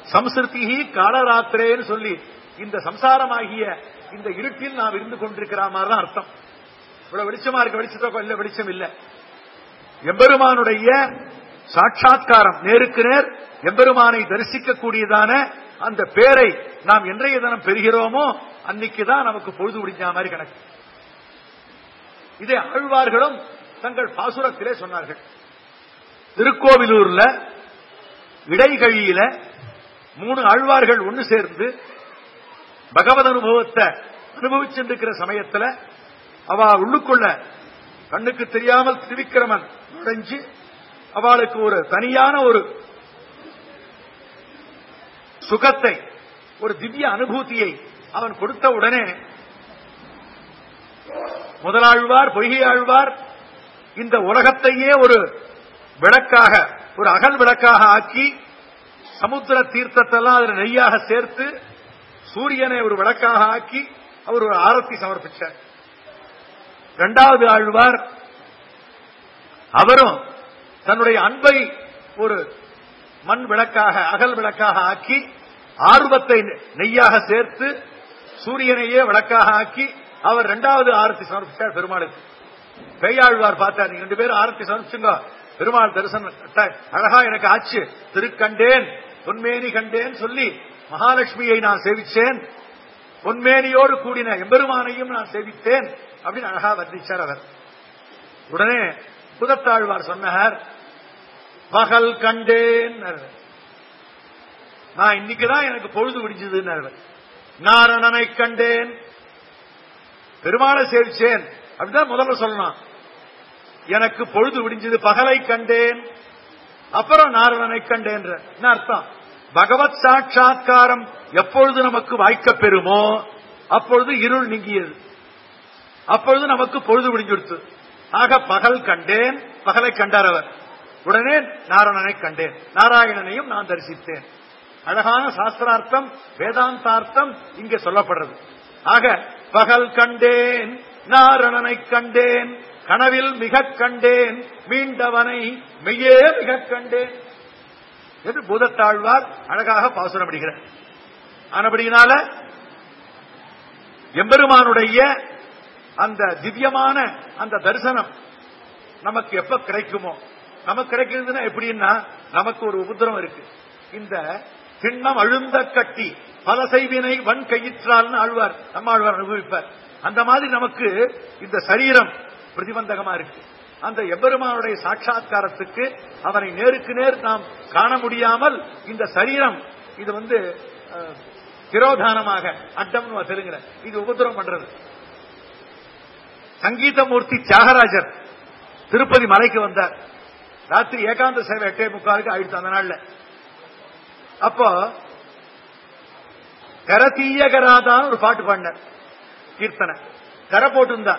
சம்ஸ்கிருதி காலராத்திரேன்னு சொல்லி இந்த சம்சாரமாகிய இந்த இருட்டில் நாம் இருந்து கொண்டிருக்கிற மாதிரி தான் அர்த்தம் இவ்வளவு வெளிச்சமா இருக்க வெளிச்சத்தோ இல்ல வெளிச்சம் இல்ல எம்பெருமானுடைய சாட்சா்காரம் நேருக்கு நேர் எம்பெருமானை தரிசிக்கக்கூடியதான அந்த பேரை நாம் என்றைய தினம் பெறுகிறோமோ அன்னைக்கு தான் நமக்கு பொழுது முடிஞ்ச மாதிரி கணக்கு இதை ஆழ்வார்களும் தங்கள் பாசுரத்திலே சொன்னார்கள் திருக்கோவிலூர்ல இடைகழியில மூணு ஆழ்வார்கள் ஒன்னு சேர்ந்து பகவத் அனுபவத்தை அனுபவிச்சிருக்கிற சமயத்துல அவ உள்ளுக்குள்ள கண்ணுக்கு தெரியாமல் திரிவிக்கிரமன் நுழைஞ்சு அவளுக்கு ஒரு தனியான ஒரு சுகத்தை ஒரு திவ்ய அனுபூதியை அவன் கொடுத்த உடனே முதலாழ்வார் பொய்கையாழ்வார் இந்த உலகத்தையே ஒரு விளக்காக ஒரு அகல் விளக்காக ஆக்கி சமுத்திர தீர்த்தத்தெல்லாம் அதில் நெய்யாக சேர்த்து சூரியனை ஒரு விளக்காக ஆக்கி அவர் ஒரு ஆரத்தி சமர்ப்பிச்சார் இரண்டாவது ஆழ்வார் அவரும் தன்னுடைய அன்பை ஒரு மண் விளக்காக அகல் விளக்காக ஆக்கி ஆர்வத்தை நெய்யாக சேர்த்து சூரியனையே விளக்காக ஆக்கி அவர் இரண்டாவது ஆரத்தி சமர்ப்பிச்சார் பெருமாளுக்கு பெய்யாழ்வார் பார்த்தார் நீங்க ரெண்டு பேரும் ஆரத்தி சமர்ப்பிச்சுங்க பெருமாள் தரிசனம் கட்டாய். அழகா எனக்கு ஆச்சு திருக்கண்டேன் பொன்மேனி கண்டேன் சொல்லி மகாலட்சுமியை நான் சேவிச்சேன் பொன்மேனியோடு கூடின எம்பெருமானையும் நான் சேவித்தேன் அப்படின்னு அழகா வர்ணிச்சார் அவர் உடனே புதத்தாழ்வார் சொன்னார் பகல் கண்டேன் நான் இன்னைக்குதான் எனக்கு பொழுது விடிஞ்சதுன்னு நாரணனை கண்டேன் பெருமாளை சேவிச்சேன் அப்படிதான் முதல்ல சொல்லணும் எனக்கு பொழுது விடிஞ்சது பகலை கண்டேன் அப்புறம் நாரணனை கண்டேன் என்ன அர்த்தம் பகவத் சாட்சா்காரம் எப்பொழுது நமக்கு வாய்க்கப் பெறுமோ அப்பொழுது இருள் நீங்கியது அப்பொழுது நமக்கு பொழுது விடிஞ்சுடுத்து ஆக பகல் கண்டேன் பகலை கண்டார் அவர் உடனே நாராயணனை கண்டேன் நாராயணனையும் நான் தரிசித்தேன் அழகான சாஸ்திரார்த்தம் வேதாந்தார்த்தம் இங்கே சொல்லப்படுறது ஆக பகல் கண்டேன் நாரணனை கண்டேன் கனவில் மிக கண்டேன் மீண்டவனை மெய்யே மிக கண்டேன் என்று பூதத்தாழ்வார் அழகாக பாசுரம் அடிகிறார் ஆனபடியினால எம்பெருமானுடைய அந்த திவ்யமான அந்த தரிசனம் நமக்கு எப்ப கிடைக்குமோ நமக்கு கிடைக்கிறதுன்னா எப்படின்னா நமக்கு ஒரு உபதிரம் இருக்கு இந்த திண்ணம் அழுந்த கட்டி பல செய்வினை வன் கையிற்றால்னு ஆழ்வார் நம்ம ஆழ்வார் அனுபவிப்பார் அந்த மாதிரி நமக்கு இந்த சரீரம் பிரதிபந்தகமா இருக்கு அந்த எம்பெருமானுடைய சாட்சா்காரத்துக்கு அவனை நேருக்கு நேர் நாம் காண முடியாமல் இந்த சரீரம் இது வந்து அஹ், திரோதானமாக அட்டம்னு தெலுங்குல இது உபதிரம் பண்றது சங்கீதமூர்த்தி தியாகராஜர் திருப்பதி மலைக்கு வந்தார் ராத்திரி ஏகாந்த சேவை எட்டே முக்காலுக்கு ஆயிடுச்சு அந்த நாள்ல அப்போ கரதீயகராதான் ஒரு பாட்டு பாடினார் கீர்த்தனை கரை போட்டிருந்தா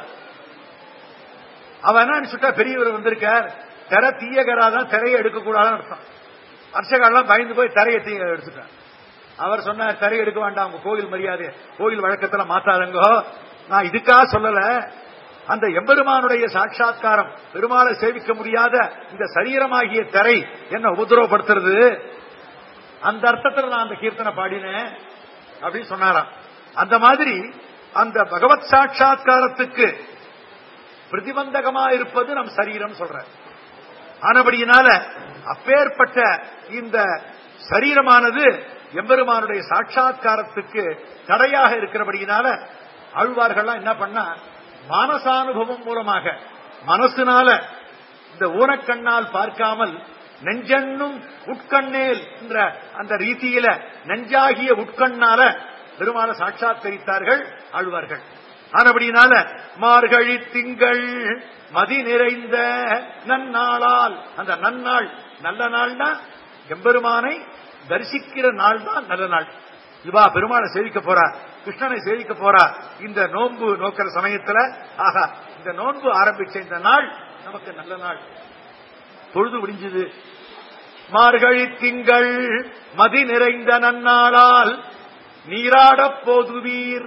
அவன் என்ன சுட்டா பெரியவர் வந்திருக்கார் திரை தீயகராதான் திரையை எடுக்கக்கூடாதுன்னு அர்த்தம் அர்ச்சகாலாம் பயந்து போய் திரையை தீய எடுத்துட்டான் அவர் சொன்னார் திரை எடுக்க வேண்டாம் உங்க கோயில் மரியாதை கோயில் வழக்கத்துல மாத்தாதங்கோ நான் இதுக்காக சொல்லல அந்த எம்பெருமானுடைய சாட்சா்காரம் பெருமாளை சேவிக்க முடியாத இந்த சரீரமாகிய திரை என்ன உபதிரவப்படுத்துறது அந்த அர்த்தத்தில் நான் அந்த கீர்த்தனை பாடினேன் அப்படின்னு சொன்னாராம் அந்த மாதிரி அந்த பகவத் சாட்சா்காரத்துக்கு பிரதிபந்தகமா இருப்பது நம் சரீரம் சொல்ற ஆனபடியினால அப்பேற்பட்ட இந்த சரீரமானது எம்பெருமானுடைய சாட்சா்காரத்துக்கு தடையாக இருக்கிறபடியினால ஆழ்வார்கள்லாம் என்ன பண்ணா மானசானுபவம் மூலமாக மனசுனால இந்த ஊனக்கண்ணால் பார்க்காமல் நெஞ்சென்னும் உட்கண்ணேல் என்ற அந்த ரீதியில நெஞ்சாகிய உட்கண்ணால பெருமான சாட்சாத்கரித்தார்கள் ஆழ்வார்கள் ஆனபடியினால மார்கழி திங்கள் மதி நிறைந்த நன்னாளால் அந்த நன்னாள் நல்ல நாள்னா எம்பெருமானை தரிசிக்கிற நாள் தான் நல்ல நாள் இவா பெருமாளை சேவிக்க போறா கிருஷ்ணனை சேவிக்க போறா இந்த நோன்பு நோக்கிற சமயத்துல ஆகா இந்த நோன்பு ஆரம்பிச்ச இந்த நாள் நமக்கு நல்ல நாள் பொழுது விடிஞ்சது மார்கழி திங்கள் மதி நிறைந்த நன்னாளால் நீராடப் போதுவீர்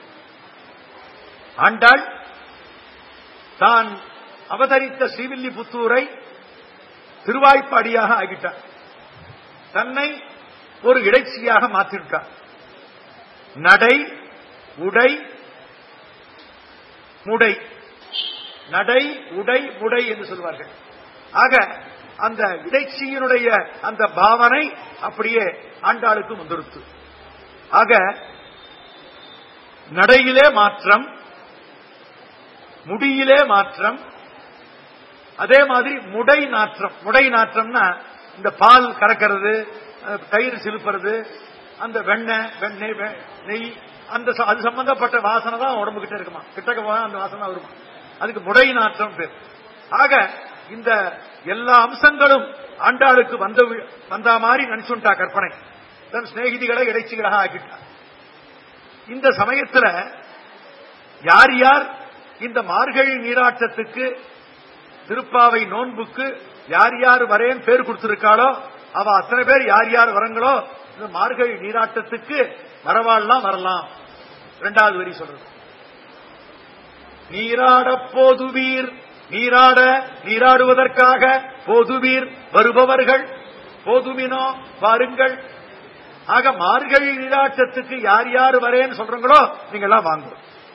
ஆண்டாள் தான் அவதரித்த ஸ்ரீவில்லிபுத்தூரை திருவாய்ப்பாடியாக ஆகிட்டார் தன்னை ஒரு இடைச்சியாக மாற்றிருக்கார் நடை உடை முடை நடை உடை முடை என்று சொல்வார்கள் ஆக அந்த இடைச்சியினுடைய அந்த பாவனை அப்படியே ஆண்டாளுக்கு முந்திருத்து ஆக நடையிலே மாற்றம் முடியிலே மாற்றம் அதே மாதிரி முடை நாற்றம் முடை நாற்றம்னா இந்த பால் கறக்கிறது அஹ், தயிர் சிலுப்புறது அந்த வெண்ணெய் வெண்ணெய் வெ- நெய் அந்த ச- அது சம்பந்தப்பட்ட வாசனை தான் உடம்பு கிட்ட இருக்குமா கிட்டக்க போனா அந்த வாசனை வருமா அதுக்கு முடை நாற்றம் பேர் ஆக இந்த எல்லா அம்சங்களும் ஆண்டாளுக்கு வந்த வி- வந்த மாதிரி நினைச்சுட்டா கற்பனை தன் சிநேகிதிகளை இறைச்சிகளாக ஆக்கிட்டா இந்த சமயத்துல யார் யார் இந்த மார்கழி நீராட்டத்துக்கு திருப்பாவை நோன்புக்கு யார் யார் வரேன் பேர் கொடுத்திருக்காளோ அவ அத்தனை பேர் யார் யார் வரங்களோ இந்த மார்கழி நீராட்டத்துக்கு வரவாள்லாம் வரலாம் இரண்டாவது வரி சொல்றது நீராட போதுவீர் நீராட நீராடுவதற்காக போதுவீர் வருபவர்கள் போதுமினோ பாருங்கள் ஆக மார்கழி நீராட்டத்துக்கு யார் யார் வரேன்னு சொல்றீங்களோ நீங்க எல்லாம் வாங்க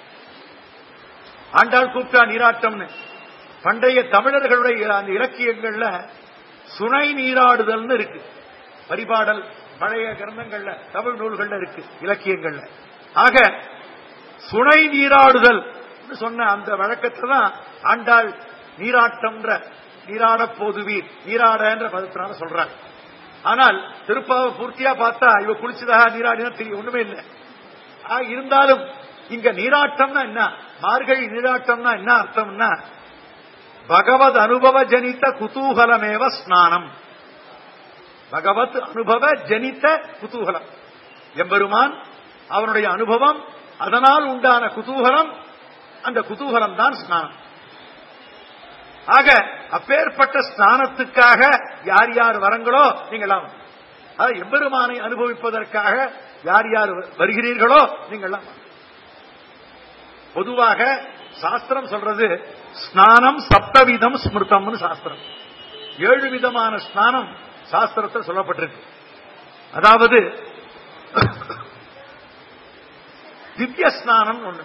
ஆண்டாள் கூப்பிட்டா நீராட்டம்னு பண்டைய தமிழர்களுடைய அந்த இலக்கியங்கள்ல சுனை நீராடுதல்னு இருக்கு பரிபாடல் பழைய கிரந்தங்கள்ல தமிழ் நூல்கள்ல இருக்கு இலக்கியங்கள்ல ஆக சுனை நீராடுதல் சொன்ன அந்த வழக்கத்தை தான் ஆண்டாள் நீராட்டம்ன்ற நீராட போதுவீர் நீராடன்ற பதத்தினால சொல்றாங்க ஆனால் திருப்பாவை பூர்த்தியா பார்த்தா இவ குளிச்சதாக நீராடினா தெரியும் ஒண்ணுமே இல்லை ஆ, இருந்தாலும் இங்க நீராட்டம்னா என்ன மார்கழி நீராட்டம்னா என்ன அர்த்தம்னா பகவத் அனுபவ ஜனித்த குதூகலமேவ ஸ்நானம் பகவத் அனுபவ ஜனித்த குதூகலம் எம்பெருமான் அவனுடைய அனுபவம் அதனால் உண்டான குதூகலம் அந்த குதூகலம் தான் ஸ்நானம் ஆக அப்பேற்பட்ட ஸ்நானத்துக்காக யார் யார் வரங்களோ நீங்களாம் அது எம்பெருமானை அனுபவிப்பதற்காக யார் யார் வருகிறீர்களோ நீங்களாம் வாங்க. பொதுவாக சாஸ்திரம் சொல்றது ஸ்நானம் சப்தவிதம் ஸ்மிருதம்னு சாஸ்திரம் ஏழு விதமான ஸ்நானம் சாஸ்திரத்தில் சொல்லப்பட்டிருக்கு அதாவது திவ்ய ஸ்நானம் ஒண்ணு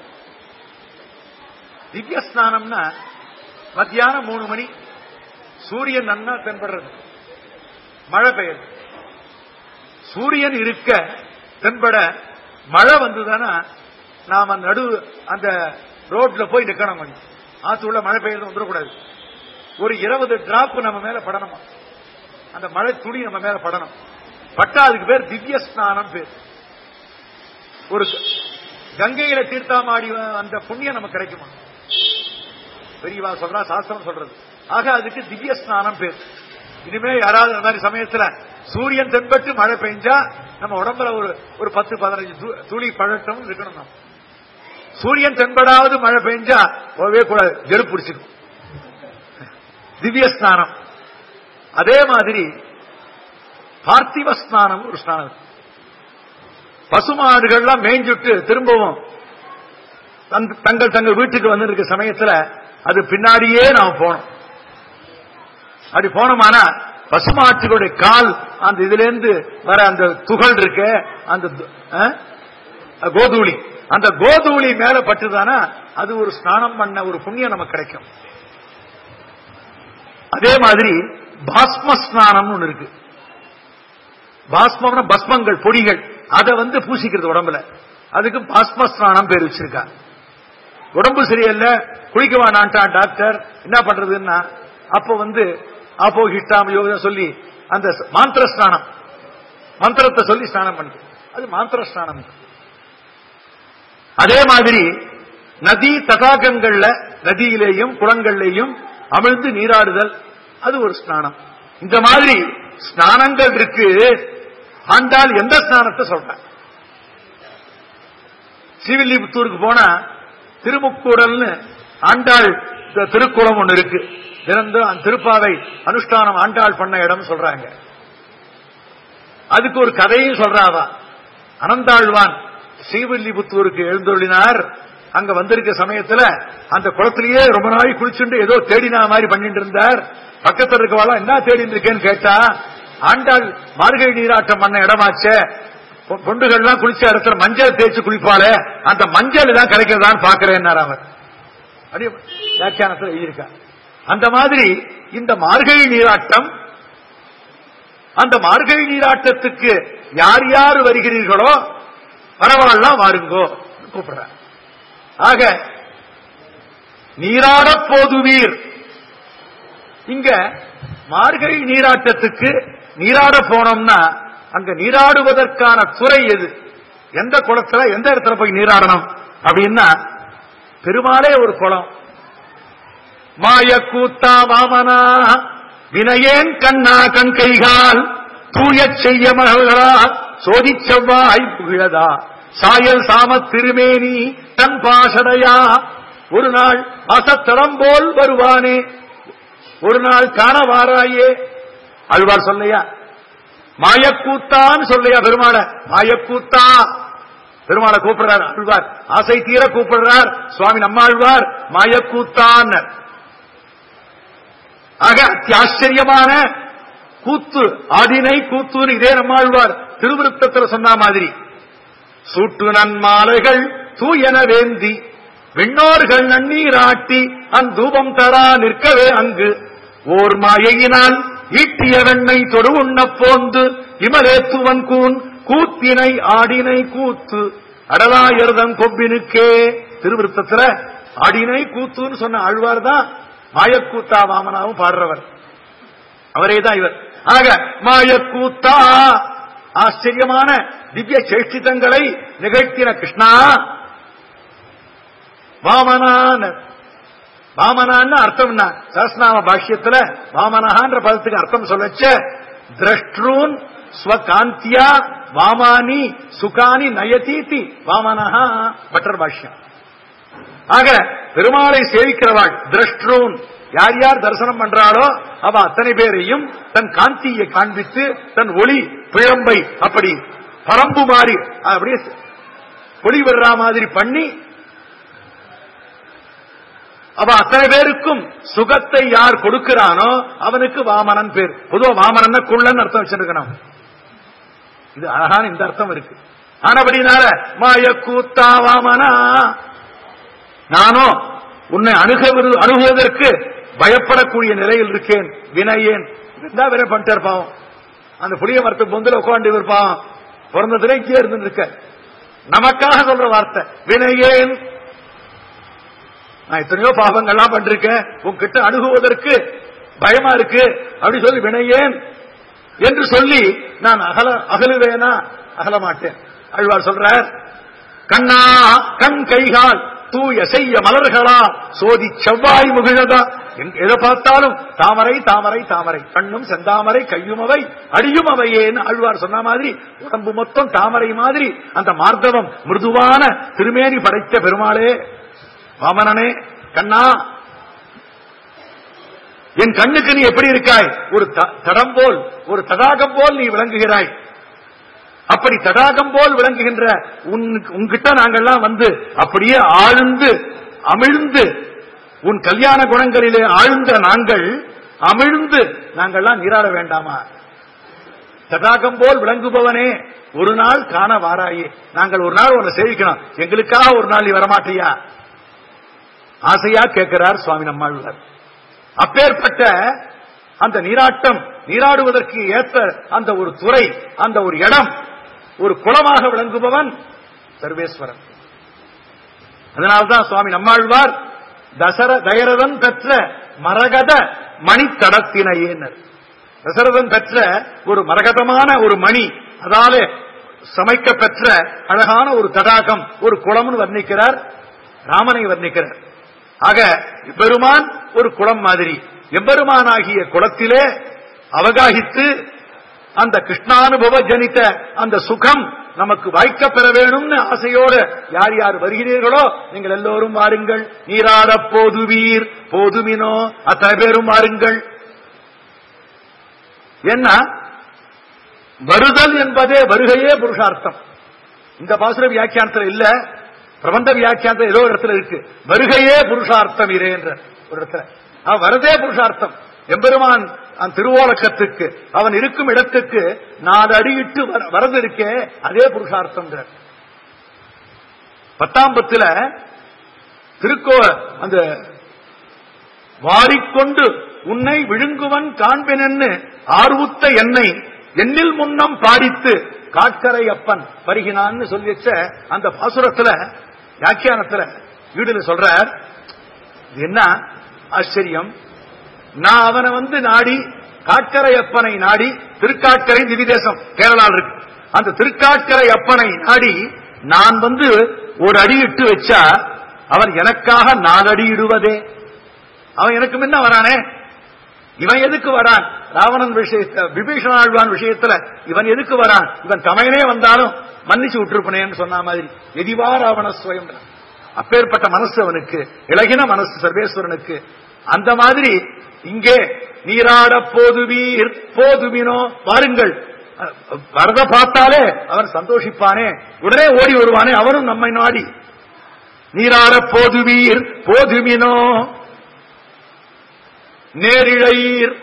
திவ்ய ஸ்நானம்னா மத்தியானம் மூணு மணி சூரியன் நன்னா தென்படுறது மழை பெய்யுது சூரியன் இருக்க தென்பட மழை வந்ததுன்னா நாம நடு அந்த ரோட்ல போய் நிக்கணும் கொஞ்சம் ஆத்து உள்ள மழை பெய்யுறது வந்துடக்கூடாது ஒரு இருபது டிராப் நம்ம மேல படணுமா அந்த மழை துளி நம்ம மேல படணும் பட்டா அதுக்கு பேர் திவ்ய ஸ்நானம் பேர் ஒரு கங்கையில தீர்த்தாமாடி அந்த புண்ணியம் நமக்கு கிடைக்குமா பெரியவா சொல்றா சாஸ்திரம் சொல்றது ஆக அதுக்கு திவ்ய ஸ்நானம் பேர் இனிமே யாராவது இந்த மாதிரி சமயத்துல சூரியன் தென்பட்டு மழை பெஞ்சா நம்ம உடம்புல ஒரு ஒரு பத்து பதினஞ்சு து- துளி பழட்டம் இருக்கணும் நம்ம சூரியன் தென்படாவது மழை பெஞ்சா போகவே கூடாது ஜெரு பிடிச்சிக்கும் திவ்ய ஸ்நானம் அதே மாதிரி பார்த்திவ ஸ்நானம் ஒரு ஸ்நானம் இருக்கு. பசுமாடுகள்லாம் மேய்ஞ்சுட்டு திரும்பவும் தங்- தங்கள் தங்கள் வீட்டுக்கு வந்து இருக்க சமயத்துல அது பின்னாடியே நாம் போனோம் அப்படி போனோமானா பசுமாட்டுகளுடைய கால் அந்த இதுல இருந்து வர அந்த துகள் இருக்கு அந்த து- அஹ், கோதூளி அந்த கோதூளி மேல பட்டுதானா அது ஒரு ஸ்நானம் பண்ண ஒரு புண்ணியம் நமக்கு கிடைக்கும் அதே மாதிரி பாஸ்ம ஸ்நானம்னு ஒண்ணு இருக்கு பாஸ்மம்னா பஸ்மங்கள் பொடிகள் அதை வந்து பூசிக்கிறது உடம்புல அதுக்கு பாஸ்ம ஸ்நானம் பேர் வச்சிருக்கா உடம்பு சரியில்லை குளிக்க வேணான்ட்டான் டாக்டர் என்ன பண்றதுன்னா அப்போ வந்து ஆப்போ ஹிட்டாம் யோகா சொல்லி அந்த ச- மாந்திர ஸ்நானம் மந்திரத்தை சொல்லி ஸ்நானம் பண்ணு அது மாந்திர ஸ்நானம் அதே மாதிரி நதி தடாகங்கள்ல நதியிலேயும் குளங்கள்லேயும் அமிழ்ந்து நீராடுதல் அது ஒரு ஸ்நானம் இந்த மாதிரி ஸ்நானங்கள் இருக்கு ஆண்டாள் எந்த ஸ்நானத்தை சொல்ற ஸ்ரீவில்லிபுத்தூருக்கு போனா திருமுக்கூடல்னு ஆண்டாள் த- திருக்குளம் ஒண்ணு இருக்கு தினந்தோறும் அந்த திருப்பாவை அனுஷ்டானம் ஆண்டாள் பண்ண இடம் சொல்றாங்க அதுக்கு ஒரு கதையும் சொல்றாவா அனந்தாழ்வான் ஸ்ரீவில்லிபுத்தூருக்கு எழுந்தொழினார் அங்க வந்திருக்க சமயத்துல அந்த குளத்திலேயே ரொம்ப நாள் குளிச்சுண்டு ஏதோ தேடினா மாதிரி பண்ணிட்டு இருந்தார் பக்கத்துல இருக்கவாளா என்ன தேடிட்டு இருக்கேன்னு கேட்டா ஆண்டாள் மார்கழி நீராட்டம் பண்ண இடமாச்சே பொ- பொண்டுகள்லாம் குளிச்ச இடத்துல மஞ்சள் தேய்ச்சு குளிப்பாளே அந்த மஞ்சள் தான் கிடைக்கிறதான்னு பாக்குறேன் அவர் அப்படியே வியாக்கியானத்தில் எழுதியிருக்கா அந்த மாதிரி இந்த மார்கழி நீராட்டம் அந்த மார்கழி நீராட்டத்துக்கு யார் யார் வருகிறீர்களோ பரவாயில்லாம் வாருங்கோ கூப்பிடுற ஆக நீராடப் போதுவீர் இங்க மார்கழி நீராட்டத்துக்கு நீராட போனோம்னா அங்க நீராடுவதற்கான துறை எது எந்த குளத்துல எந்த இடத்துல போய் நீராடணும் அப்படின்னா பெருமாளே ஒரு குளம் மாய கூத்தா வாமனா வினையேன் கண்ணா கண் கைகால் தூயச் செய்ய மகள்களா சோதிச் செவ்வாய் புகிழதா சாயல் சாம திருமேனி தன் பாசடையா ஒரு நாள் அசத்தடம் போல் வருவானே ஒரு நாள் காண வாராயே அழ்வார் சொல்லையா மாயக்கூத்தான்னு சொல்லையா பெருமாள மாயக்கூத்தா பெருமாளை கூப்பிடுறார் அழ்வார் ஆசை தீர கூப்பிடுறார் சுவாமி நம்மாழ்வார் மாயக்கூத்தான் ஆக அத்தியாச்சரியமான கூத்து ஆதினை கூத்துன்னு இதே நம்மாழ்வார் திருவிருத்தத்தில் சொன்ன மாதிரி சூட்டு நன்மாலைகள் தூயன வேந்தி விண்ணோர்கள் நன்னீராட்டி அந்தூபம் தரா நிற்கவே அங்கு ஓர் மாயையினால் ஈட்டிய வெண்ணை தொடு உண்ணப் போந்து இமலேத்துவன் கூன் கூத்தினை ஆடினை கூத்து அடலாயர்தம் கொம்பினுக்கே திருவிருத்தத்துல ஆடினை கூத்துன்னு சொன்ன ஆழ்வார் தான் மாயக்கூத்தா வாமனாவும் பாடுறவர் அவரே தான் இவர் ஆக மாயக்கூத்தா ஆச்சரியமான திவ்ய சேஷ்டிதங்களை நிகழ்த்தின கிருஷ்ணா வாமனான் வாமனான்னு அர்த்தம்னா சரஸ்நாம பாஷ்யத்துல வாமனஹான்ற பதத்துக்கு அர்த்தம் சொல்லச்ச திரஷ்ட்ரூன் ஸ்வகாந்தியா வாமானி சுகானி நயதீதி வாமனஹா பட்டர் பாஷ்யம் ஆக பெருமாளை சேவிக்கிறவாள் திரஷ்ட்ரூன் யார் யார் தரிசனம் பண்றாளோ அவ அத்தனை பேரையும் தன் காந்தியை காண்பித்து தன் ஒளி பிழம்பை அப்படி பரம்பு மாறி அப்படியே ஒளி விடுற மாதிரி பண்ணி அவ அத்தனை பேருக்கும் சுகத்தை யார் கொடுக்கிறானோ அவனுக்கு வாமனன் பேர் பொதுவா வாமனன் குள்ளன் அர்த்தம் வச்சிருக்கணும் இது அழகான இந்த அர்த்தம் இருக்கு ஆனபடினால மாய கூத்தா வாமனா நானோ உன்னை அணுக அணுகுவதற்கு பயப்படக்கூடிய நிலையில் இருக்கேன் வினையேன் இருந்தா வேற பண்ணிட்டு இருப்பான் அந்த புளிய மரத்து பொந்தில உட்காந்து இருப்பான் பிறந்ததுல இங்கே இருந்து இருக்க நமக்காக சொல்ற வார்த்தை வினையேன் நான் எத்தனையோ பாவங்கள்லாம் பண்ணிருக்கேன் உன்கிட்ட அணுகுவதற்கு பயமா இருக்கு அப்படி சொல்லி வினையேன் என்று சொல்லி நான் அகல அகலுவேனா அகல மாட்டேன் அழ்வார் சொல்றார் கண்ணா கண் கைகால் தூய செய்ய மலர்களா சோதி செவ்வாய் முகிழதா எங்க- எதை பார்த்தாலும் தாமரை தாமரை தாமரை கண்ணும் செந்தாமரை கையும் அவை அடியும் அவையேன்னு ஆழ்வார் சொன்ன மாதிரி உடம்பு மொத்தம் தாமரை மாதிரி அந்த மார்தவம் மிருதுவான திருமேனி படைத்த பெருமாளே வாமனனே கண்ணா என் கண்ணுக்கு நீ எப்படி இருக்காய் ஒரு த- தடம் போல் ஒரு தடாகம் போல் நீ விளங்குகிறாய் அப்படி தடாகம் போல் விளங்குகின்ற உன்- உன்கிட்ட நாங்கள்லாம் வந்து அப்படியே ஆழ்ந்து அமிழ்ந்து உன் கல்யாண குணங்களிலே ஆழ்ந்த நாங்கள் அமிழ்ந்து நாங்கள்லாம் நீராட வேண்டாமா தடாகம் போல் விளங்குபவனே ஒரு நாள் காண வாராயே நாங்கள் ஒரு நாள் உன்னை சேவிக்கணும் எங்களுக்காக ஒரு நாள் நீ வரமாட்டியா ஆசையா கேட்கிறார் சுவாமி நம்மாழ்வார் அப்பேற்பட்ட அந்த நீராட்டம் நீராடுவதற்கு ஏற்ற அந்த ஒரு துறை அந்த ஒரு இடம் ஒரு குளமாக விளங்குபவன் சர்வேஸ்வரன் அதனால்தான் சுவாமி நம்மாழ்வார் தசர தயரதன் பெற்ற மரகத மணித்தடத்தினையேனர் தசரதன் பெற்ற ஒரு மரகதமான ஒரு மணி அதாலே சமைக்க பெற்ற அழகான ஒரு தடாகம் ஒரு குளம்னு வர்ணிக்கிறார் ராமனை வர்ணிக்கிறார் ஆக பெருமான் ஒரு குளம் மாதிரி எம்பெருமானாகிய குளத்திலே அவகாகித்து அந்த கிருஷ்ணானுபவ ஜனித்த அந்த சுகம் நமக்கு வாய்க்க பெற வேணும்னு ஆசையோடு யார் யார் வருகிறீர்களோ நீங்கள் எல்லோரும் வாருங்கள் நீராட போதுவீர் போதுமினோ அத்தனை பேரும் வாருங்கள் என்ன வருதல் என்பதே வருகையே புருஷார்த்தம் இந்த பாசுர வியாக்கியானத்துல இல்ல பிரபந்த வியாக்கியானத்துல ஏதோ ஒரு இடத்துல இருக்கு வருகையே புருஷார்த்தம் இரே என்ற ஒரு இடத்துல ஆ, வரதே புருஷார்த்தம் எம்பெருமான் அந்த திருவோலக்கத்துக்கு அவன் இருக்கும் இடத்துக்கு நாலு அடியிட்டு வர- வரது இருக்கே அதே புருஷார்த்தம் பத்தாம் பத்துல திருக்கோ அந்த வாரிக்கொண்டு உன்னை விழுங்குவன் காண்பெனன்னு ஆர்வுத்த என்னை என்னில் முன்னம் பாடித்து காட்கரை அப்பன் வருகினான்னு சொல்லி வச்ச அந்த பாசுரத்துல வியாக்கியானத்துல வீடுல சொல்றார் இது என்ன ஆச்சரியம் நான் அவனை வந்து நாடி காட்கரை அப்பனை நாடி திருக்காட்கரை திவிதேசம் கேரளாவில் இருக்கு அந்த திருக்காட்கரை அப்பனை நாடி நான் வந்து ஒரு அடி இட்டு வச்சா அவன் எனக்காக நாலு அடி இடுவதே அவன் எனக்கு முன்ன வரானே இவன் எதுக்கு வரான் ராவணன் விஷயத்த விபீஷண ஆழ்வான் விஷயத்துல இவன் எதுக்கு வரான் இவன் தமையனே வந்தாலும் மன்னிச்சு விட்டுருப்பனேன்னு சொன்ன மாதிரி எதிவா ராவண சுயம் அப்பேற்பட்ட மனசு அவனுக்கு இளகின மனசு சர்வேஸ்வரனுக்கு அந்த மாதிரி இங்கே நீராட போதுவீர் போதுவினோ வாருங்கள் அஹ், வரத பார்த்தாலே அவன் சந்தோஷிப்பானே உடனே ஓடி வருவானே அவனும் நம்மை நாடி நீராட போதுவீர் போதுமினோ நேரிழையீர்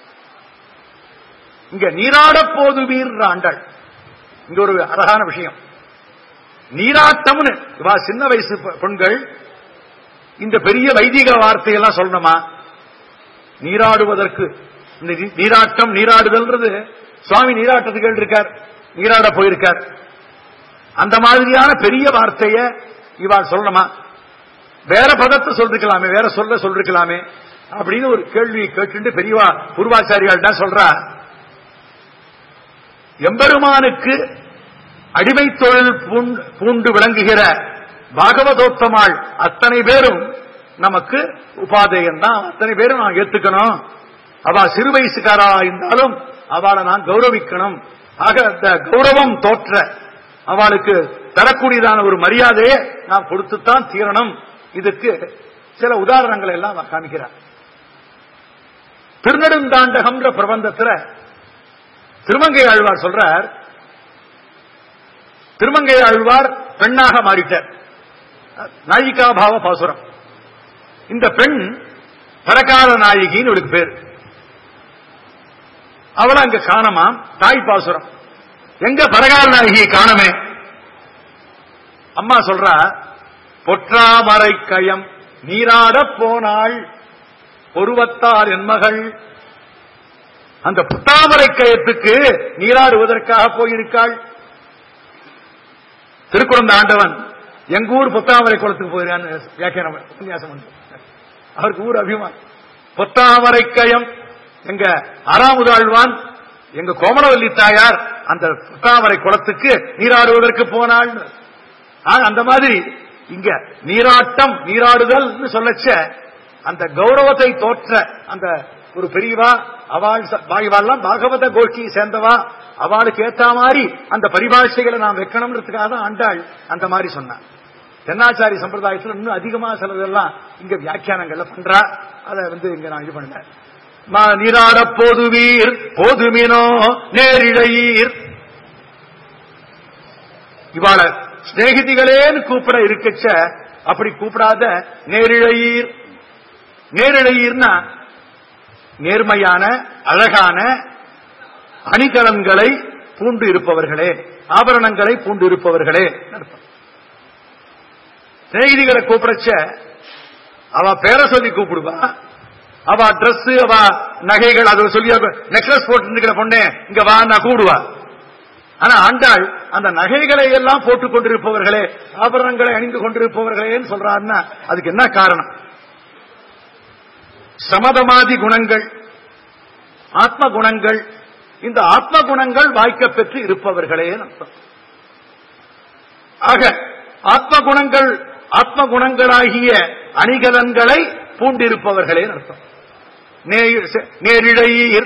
இங்க நீராட போதுவீர் ஆண்டாள் இங்க ஒரு அழகான விஷயம் நீராட்டம்னு இவா சின்ன வயசு பெ- பெண்கள் இந்த பெரிய வைதிக வார்த்தையெல்லாம் சொல்லணுமா நீராடுவதற்கு இந்த நீ- நீராட்டம் நீராடுதல்ன்றது சுவாமி நீராட்டத்துக்கு இருக்கார் நீராட போயிருக்கார் அந்த மாதிரியான பெரிய வார்த்தைய இவாள் சொல்லணுமா வேற பதத்தை சொல்லிருக்கலாமே வேற சொல்ல சொல்லிருக்கலாமே அப்படின்னு ஒரு கேள்வி கேட்டு பெரியவா பூர்வாச்சாரியால் தான் சொல்றா எம்பெருமானுக்கு அடிமை தொழில் பூண்டு- பூண்டு விளங்குகிற பாகவதோத்தமாள் அத்தனை பேரும் நமக்கு உபாதேயம் தான் அத்தனை பேரும் நான் ஏத்துக்கணும் அவ சிறு வயசுக்காரா இருந்தாலும் அவளை நான் கௌரவிக்கணும் ஆக அந்த கௌரவம் தோற்ற அவளுக்கு தரக்கூடியதான ஒரு மரியாதையை நாம் கொடுத்துத்தான் தீரணும் இதுக்கு சில உதாரணங்களை எல்லாம் நான் காமிக்கிறார் திருநெடுந்தாண்டகம்ன்ற பிரபந்தத்துல திருமங்கை ஆழ்வார் சொல்றார் திருமங்கை ஆழ்வார் பெண்ணாக மாறிட்டார் நாயிகாபாவ பாசுரம் இந்த பெண் பரகால நாயகின்னு இவளுக்கு பேர் அவளை அங்க காணமாம் தாய் பாசுரம் எங்க பரகால நாயகியை காணமே அம்மா சொல்றா பொற்றாமரை கயம் நீராடப் போனாள் பொருவத்தார் என் மகள் அந்த புத்தாமரை கயத்துக்கு நீராடுவதற்காக போயிருக்காள் திருக்குறந்த ஆண்டவன் எங்க ஊர் புத்தாமரை குளத்துக்கு போயிருக்கான்னு வியாக்கியானம் உபன்யாசம் உண்டு. அவருக்கு ஊர் அபிமானம் பொத்தாமரை கயம் எங்க ஆறாமுதாழ்வான் எங்க கோமலவல்லி தாயார் அந்த புத்தாமரை குளத்துக்கு நீராடுவதற்கு போனாள் ஆக அந்த மாதிரி இங்க நீராட்டம் நீராடுதல் சொல்லச்ச அந்த கௌரவத்தை தோற்ற அந்த ஒரு பெரியவா அவள் இவாள்லாம் பாகவத கோஷ்டியை சேர்ந்தவா அவளுக்கு ஏத்த மாதிரி அந்த பரிபாஷைகளை நாம் வைக்கணும்ன்றதுக்காக தான் ஆண்டாள் அந்த மாதிரி சொன்னான் தென்னாச்சாரி சம்பிரதாயத்தில் இன்னும் அதிகமா சிலதெல்லாம் இங்க வியாக்கியானங்கள்ல பண்றா அதை வந்து இங்க நான் இது பண்ணேன் மா- நீராட போதுவீர் போதுமினோ நேரிழையீர் இவாள சிநேகிதிகளேன்னு கூப்பிட இருக்கச்ச அப்படி கூப்பிடாத நேரிழையீர் நேரிழையீர்னா நேர்மையான அழகான அணிகலன்களை பூண்டு இருப்பவர்களே ஆபரணங்களை பூண்டு இருப்பவர்களே அர்த்தம் சிநேகிதிகளை கூப்பிடச்ச அவ பேரை சொல்லி கூப்பிடுவா அவ Dress அவ நகைகள் அதை சொல்லி நெக்லஸ் போட்டு இருக்கிற பொண்ணே இங்க வா நான் கூடுவா ஆனா ஆண்டாள் அந்த நகைகளை எல்லாம் போட்டுக் கொண்டிருப்பவர்களே ஆபரணங்களை அணிந்து கொண்டிருப்பவர்களேன்னு சொல்றாருன்னா அதுக்கு என்ன காரணம் சமதமாதி குணங்கள் ஆத்ம குணங்கள் இந்த ஆத்ம குணங்கள் வாய்க்க பெற்று இருப்பவர்களே அர்த்தம் ஆக ஆத்ம குணங்கள் ஆத்ம குணங்களாகிய அணிகலன்களை பூண்டிருப்பவர்களே அர்த்தம் நே- நேரிழையீர்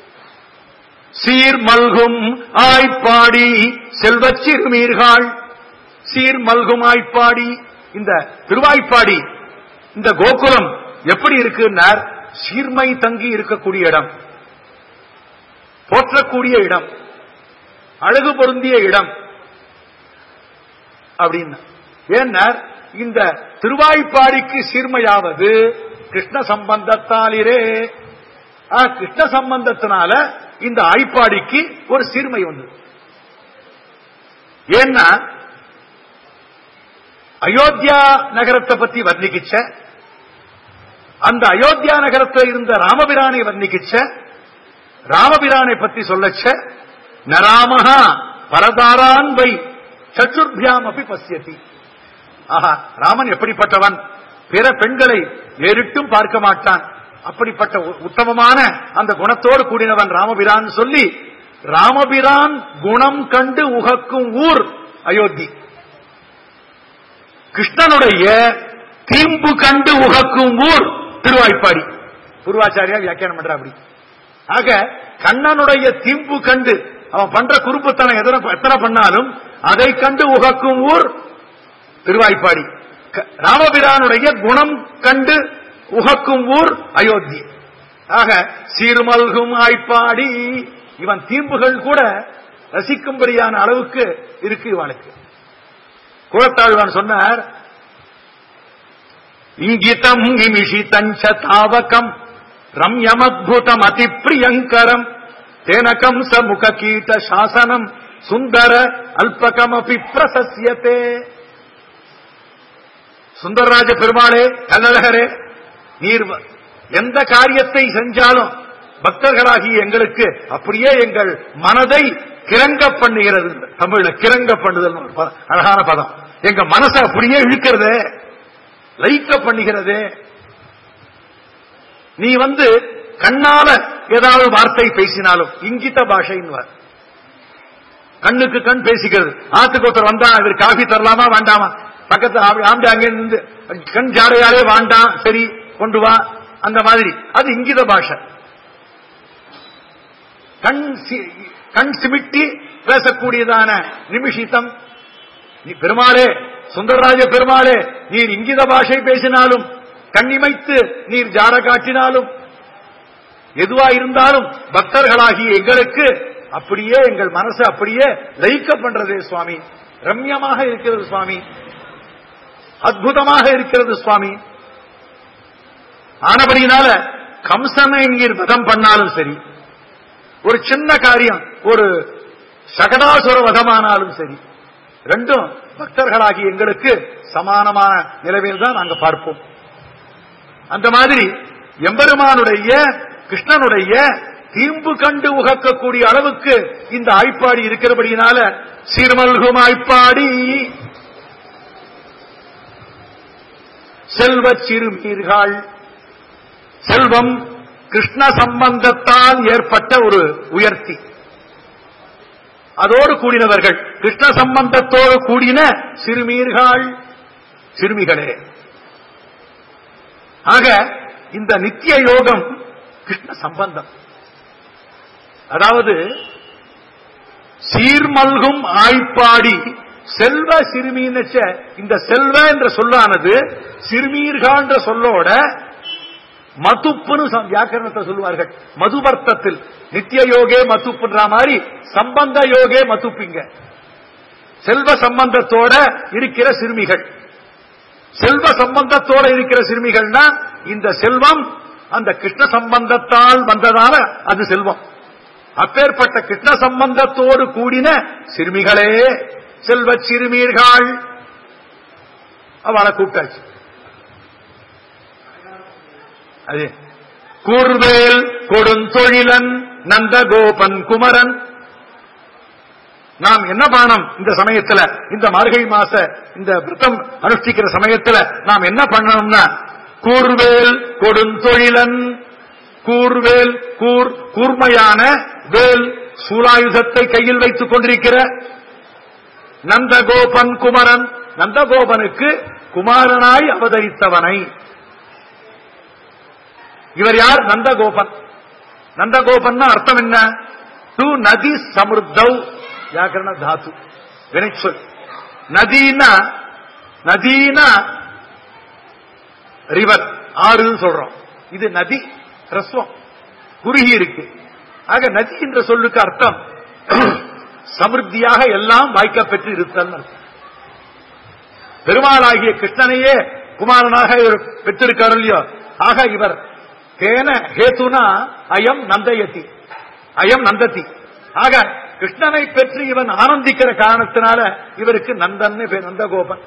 சீர் மல்கும் ஆய்ப்பாடி செல்வச் சிறுமீர்கள் சீர் மல்கும் ஆய்ப்பாடி இந்த திருவாய்ப்பாடி இந்த கோகுலம் எப்படி இருக்குன்னார் சீர்மை தங்கி இருக்கக்கூடிய இடம் போற்றக்கூடிய இடம் அழகு பொருந்திய இடம் அப்படின்னா ஏன்னா இந்த திருவாய்ப்பாடிக்கு சீர்மையாவது கிருஷ்ண சம்பந்தத்தாலிரே ஆ, கிருஷ்ண சம்பந்தத்தினால இந்த ஆய்ப்பாடிக்கு ஒரு சீர்மை வந்தது ஏன்னா அயோத்தியா நகரத்தை பத்தி வர்ணிக்கிச்ச அந்த அயோத்தியா நகரத்தில் இருந்த ராமபிரானை வர்ணிக்கிச்ச ராமபிரானை பத்தி சொல்லச்ச நராமஹா பரதாரான் வை சற்றுர்பியாம் அப்படி பசியதி ஆஹா ராமன் எப்படிப்பட்டவன் பிற பெண்களை நேரிட்டும் பார்க்க மாட்டான் அப்படிப்பட்ட உ- உத்தமமான அந்த குணத்தோடு கூடினவன் ராமபிரான் சொல்லி ராமபிரான் குணம் கண்டு உகக்கும் ஊர் அயோத்தி கிருஷ்ணனுடைய தீம்பு கண்டு உகக்கும் ஊர் திருவாய்ப்பாடி பூர்வாச்சாரியா வியாக்கியானம் பண்ற அப்படி ஆக கண்ணனுடைய தீம்பு கண்டு அவன் பண்ற குறுப்புத்தனம் எத்தனை எத்தனை பண்ணாலும் அதை கண்டு உகக்கும் ஊர் திருவாய்ப்பாடி க- ராமபிரானுடைய குணம் கண்டு உகக்கும் ஊர் அயோத்தி ஆக சீர்மல்கும் ஆய்ப்பாடி இவன் தீம்புகள் கூட ரசிக்கும்படியான அளவுக்கு இருக்கு இவனுக்கு குலத்தாழ்வான் சொன்னார் இங்கிதம் நிமிஷிதஞ்ச தாவகம் ரம்யமத்புதம் அதிப்பிரியங்கரம் தேனகம் ச முககீட்ட சாசனம் சுந்தர அல்பகமபி பிரசஸ்யத்தே சுந்தரராஜ பெருமாளே கல்லழகரே நீர் வ- எந்த காரியத்தை செஞ்சாலும் பக்தர்களாகிய எங்களுக்கு அப்படியே எங்கள் மனதை கிறங்க பண்ணுகிறது தமிழ்ல கிறங்க பண்ணுதல் ஒரு பதம், அழகான பதம் எங்க மனசை அப்படியே இழுக்கிறதே லைக்க பண்ணுகிறதே நீ வந்து கண்ணால ஏதாவது வார்த்தை பேசினாலும் இங்கித பாஷைன்னு கண்ணுக்கு கண் பேசிக்கிறது ஆத்துக்கு ஒருத்தர் வந்தா இவர் காஃபி தரலாமா வேண்டாமா பக்கத்துல ஆம்பி- ஆம்பி அங்கே இருந்து கண் ஜாடையாலே வேண்டாம் சரி கொண்டு வா அந்த மாதிரி அது இங்கித பாஷை கண் சி- கண் சிமிட்டி பேசக்கூடியதான நிமிஷித்தம் நீ பெருமாளே சுந்தரராஜ பெருமாளே நீர் இங்கித பாஷை பேசினாலும் கண்ணிமைத்து நீர் ஜாட காட்டினாலும் எதுவா இருந்தாலும் பக்தர்களாகிய எங்களுக்கு அப்படியே எங்கள் மனசு அப்படியே லயிக்க பண்றதே சுவாமி ரம்யமாக இருக்கிறது சுவாமி அற்புதமாக இருக்கிறது சுவாமி ஆனபடியினால கம்சனை இங்கே வதம் பண்ணாலும் சரி ஒரு சின்ன காரியம் ஒரு சகடாசுர வதமானாலும் சரி ரெண்டும் பக்தர்களாகி எங்களுக்கு சமானமான நிலைமையில் தான் நாங்க பார்ப்போம் அந்த மாதிரி எம்பெருமானுடைய கிருஷ்ணனுடைய தீம்பு கண்டு உகக்கக்கூடிய அளவுக்கு இந்த ஆய்ப்பாடி இருக்கிறபடியினால சீர்மல்கும் ஆய்ப்பாடி செல்வச் சிறுமீர்கள் செல்வம் கிருஷ்ண சம்பந்தத்தால் ஏற்பட்ட ஒரு உயர்த்தி அதோடு கூடினவர்கள் கிருஷ்ண சம்பந்தத்தோடு கூடின சிறுமீர்கள் சிறுமிகளே ஆக இந்த நித்திய யோகம் கிருஷ்ண சம்பந்தம் அதாவது சீர்மல்கும் ஆய்ப்பாடி செல்வ சிறுமீனச்ச இந்த செல்வ என்ற சொல்லானது சிறுமீர்கள் என்ற சொல்லோட மதுப்புன்னு சம்- வியாக்கரணத்தை சொல்லுவார்கள் மதுபர்த்தத்தில் நித்திய யோகே மதுப்புன்ற மாதிரி சம்பந்த யோகே மதுப்பிங்க செல்வ சம்பந்தத்தோட இருக்கிற சிறுமிகள் செல்வ சம்பந்தத்தோட இருக்கிற சிறுமிகள்னா இந்த செல்வம் அந்த கிருஷ்ண சம்பந்தத்தால் வந்ததால அது செல்வம் அப்பேற்பட்ட கிருஷ்ண சம்பந்தத்தோடு கூடின சிறுமிகளே செல்வ சிறுமீர்கள் அவளை கூப்பிட்டாச்சு அது கூர்வேல் கொடுந்தொழிலன் நந்தகோபன் குமரன் நாம் என்ன பண்ணணும் இந்த சமயத்துல இந்த மார்கழி மாச இந்த விரதம் அனுஷ்டிக்கிற சமயத்துல நாம் என்ன பண்ணணும்னா கூர்வேல் கொடுந்தொழிலன் கூர்வேல் கூர் கூர்மையான வேல் சூலாயுதத்தை கையில் வைத்துக் கொண்டிருக்கிற நந்தகோபன் குமரன் நந்தகோபனுக்கு குமாரனாய் அவதரித்தவனை இவர் யார் நந்தகோபன் நந்தகோபன் அர்த்தம் என்ன டு நதி சமிருத்தவ் வியாக்கரண தாத்து வினைச்சொல் நதினா நதினா ரிவர் ஆறுன்னு சொல்றோம் இது நதி ரஸ்வம் குறுகி இருக்கு ஆக நதி என்ற சொல்லுக்கு அர்த்தம் சமிருத்தியாக எல்லாம் வாய்க்க பெற்று இருத்தல் அர்த்தம். பெருமாளாகிய கிருஷ்ணனையே குமாரனாக இவர் பெற்றிருக்கார் இல்லையோ ஆக இவர் தேன ஹேத்துனா அயம் நந்தயதி அயம் நந்ததி ஆக கிருஷ்ணனை பெற்று இவன் ஆனந்திக்கிற காரணத்தினால இவருக்கு நந்தன் பேர் நந்தகோபன்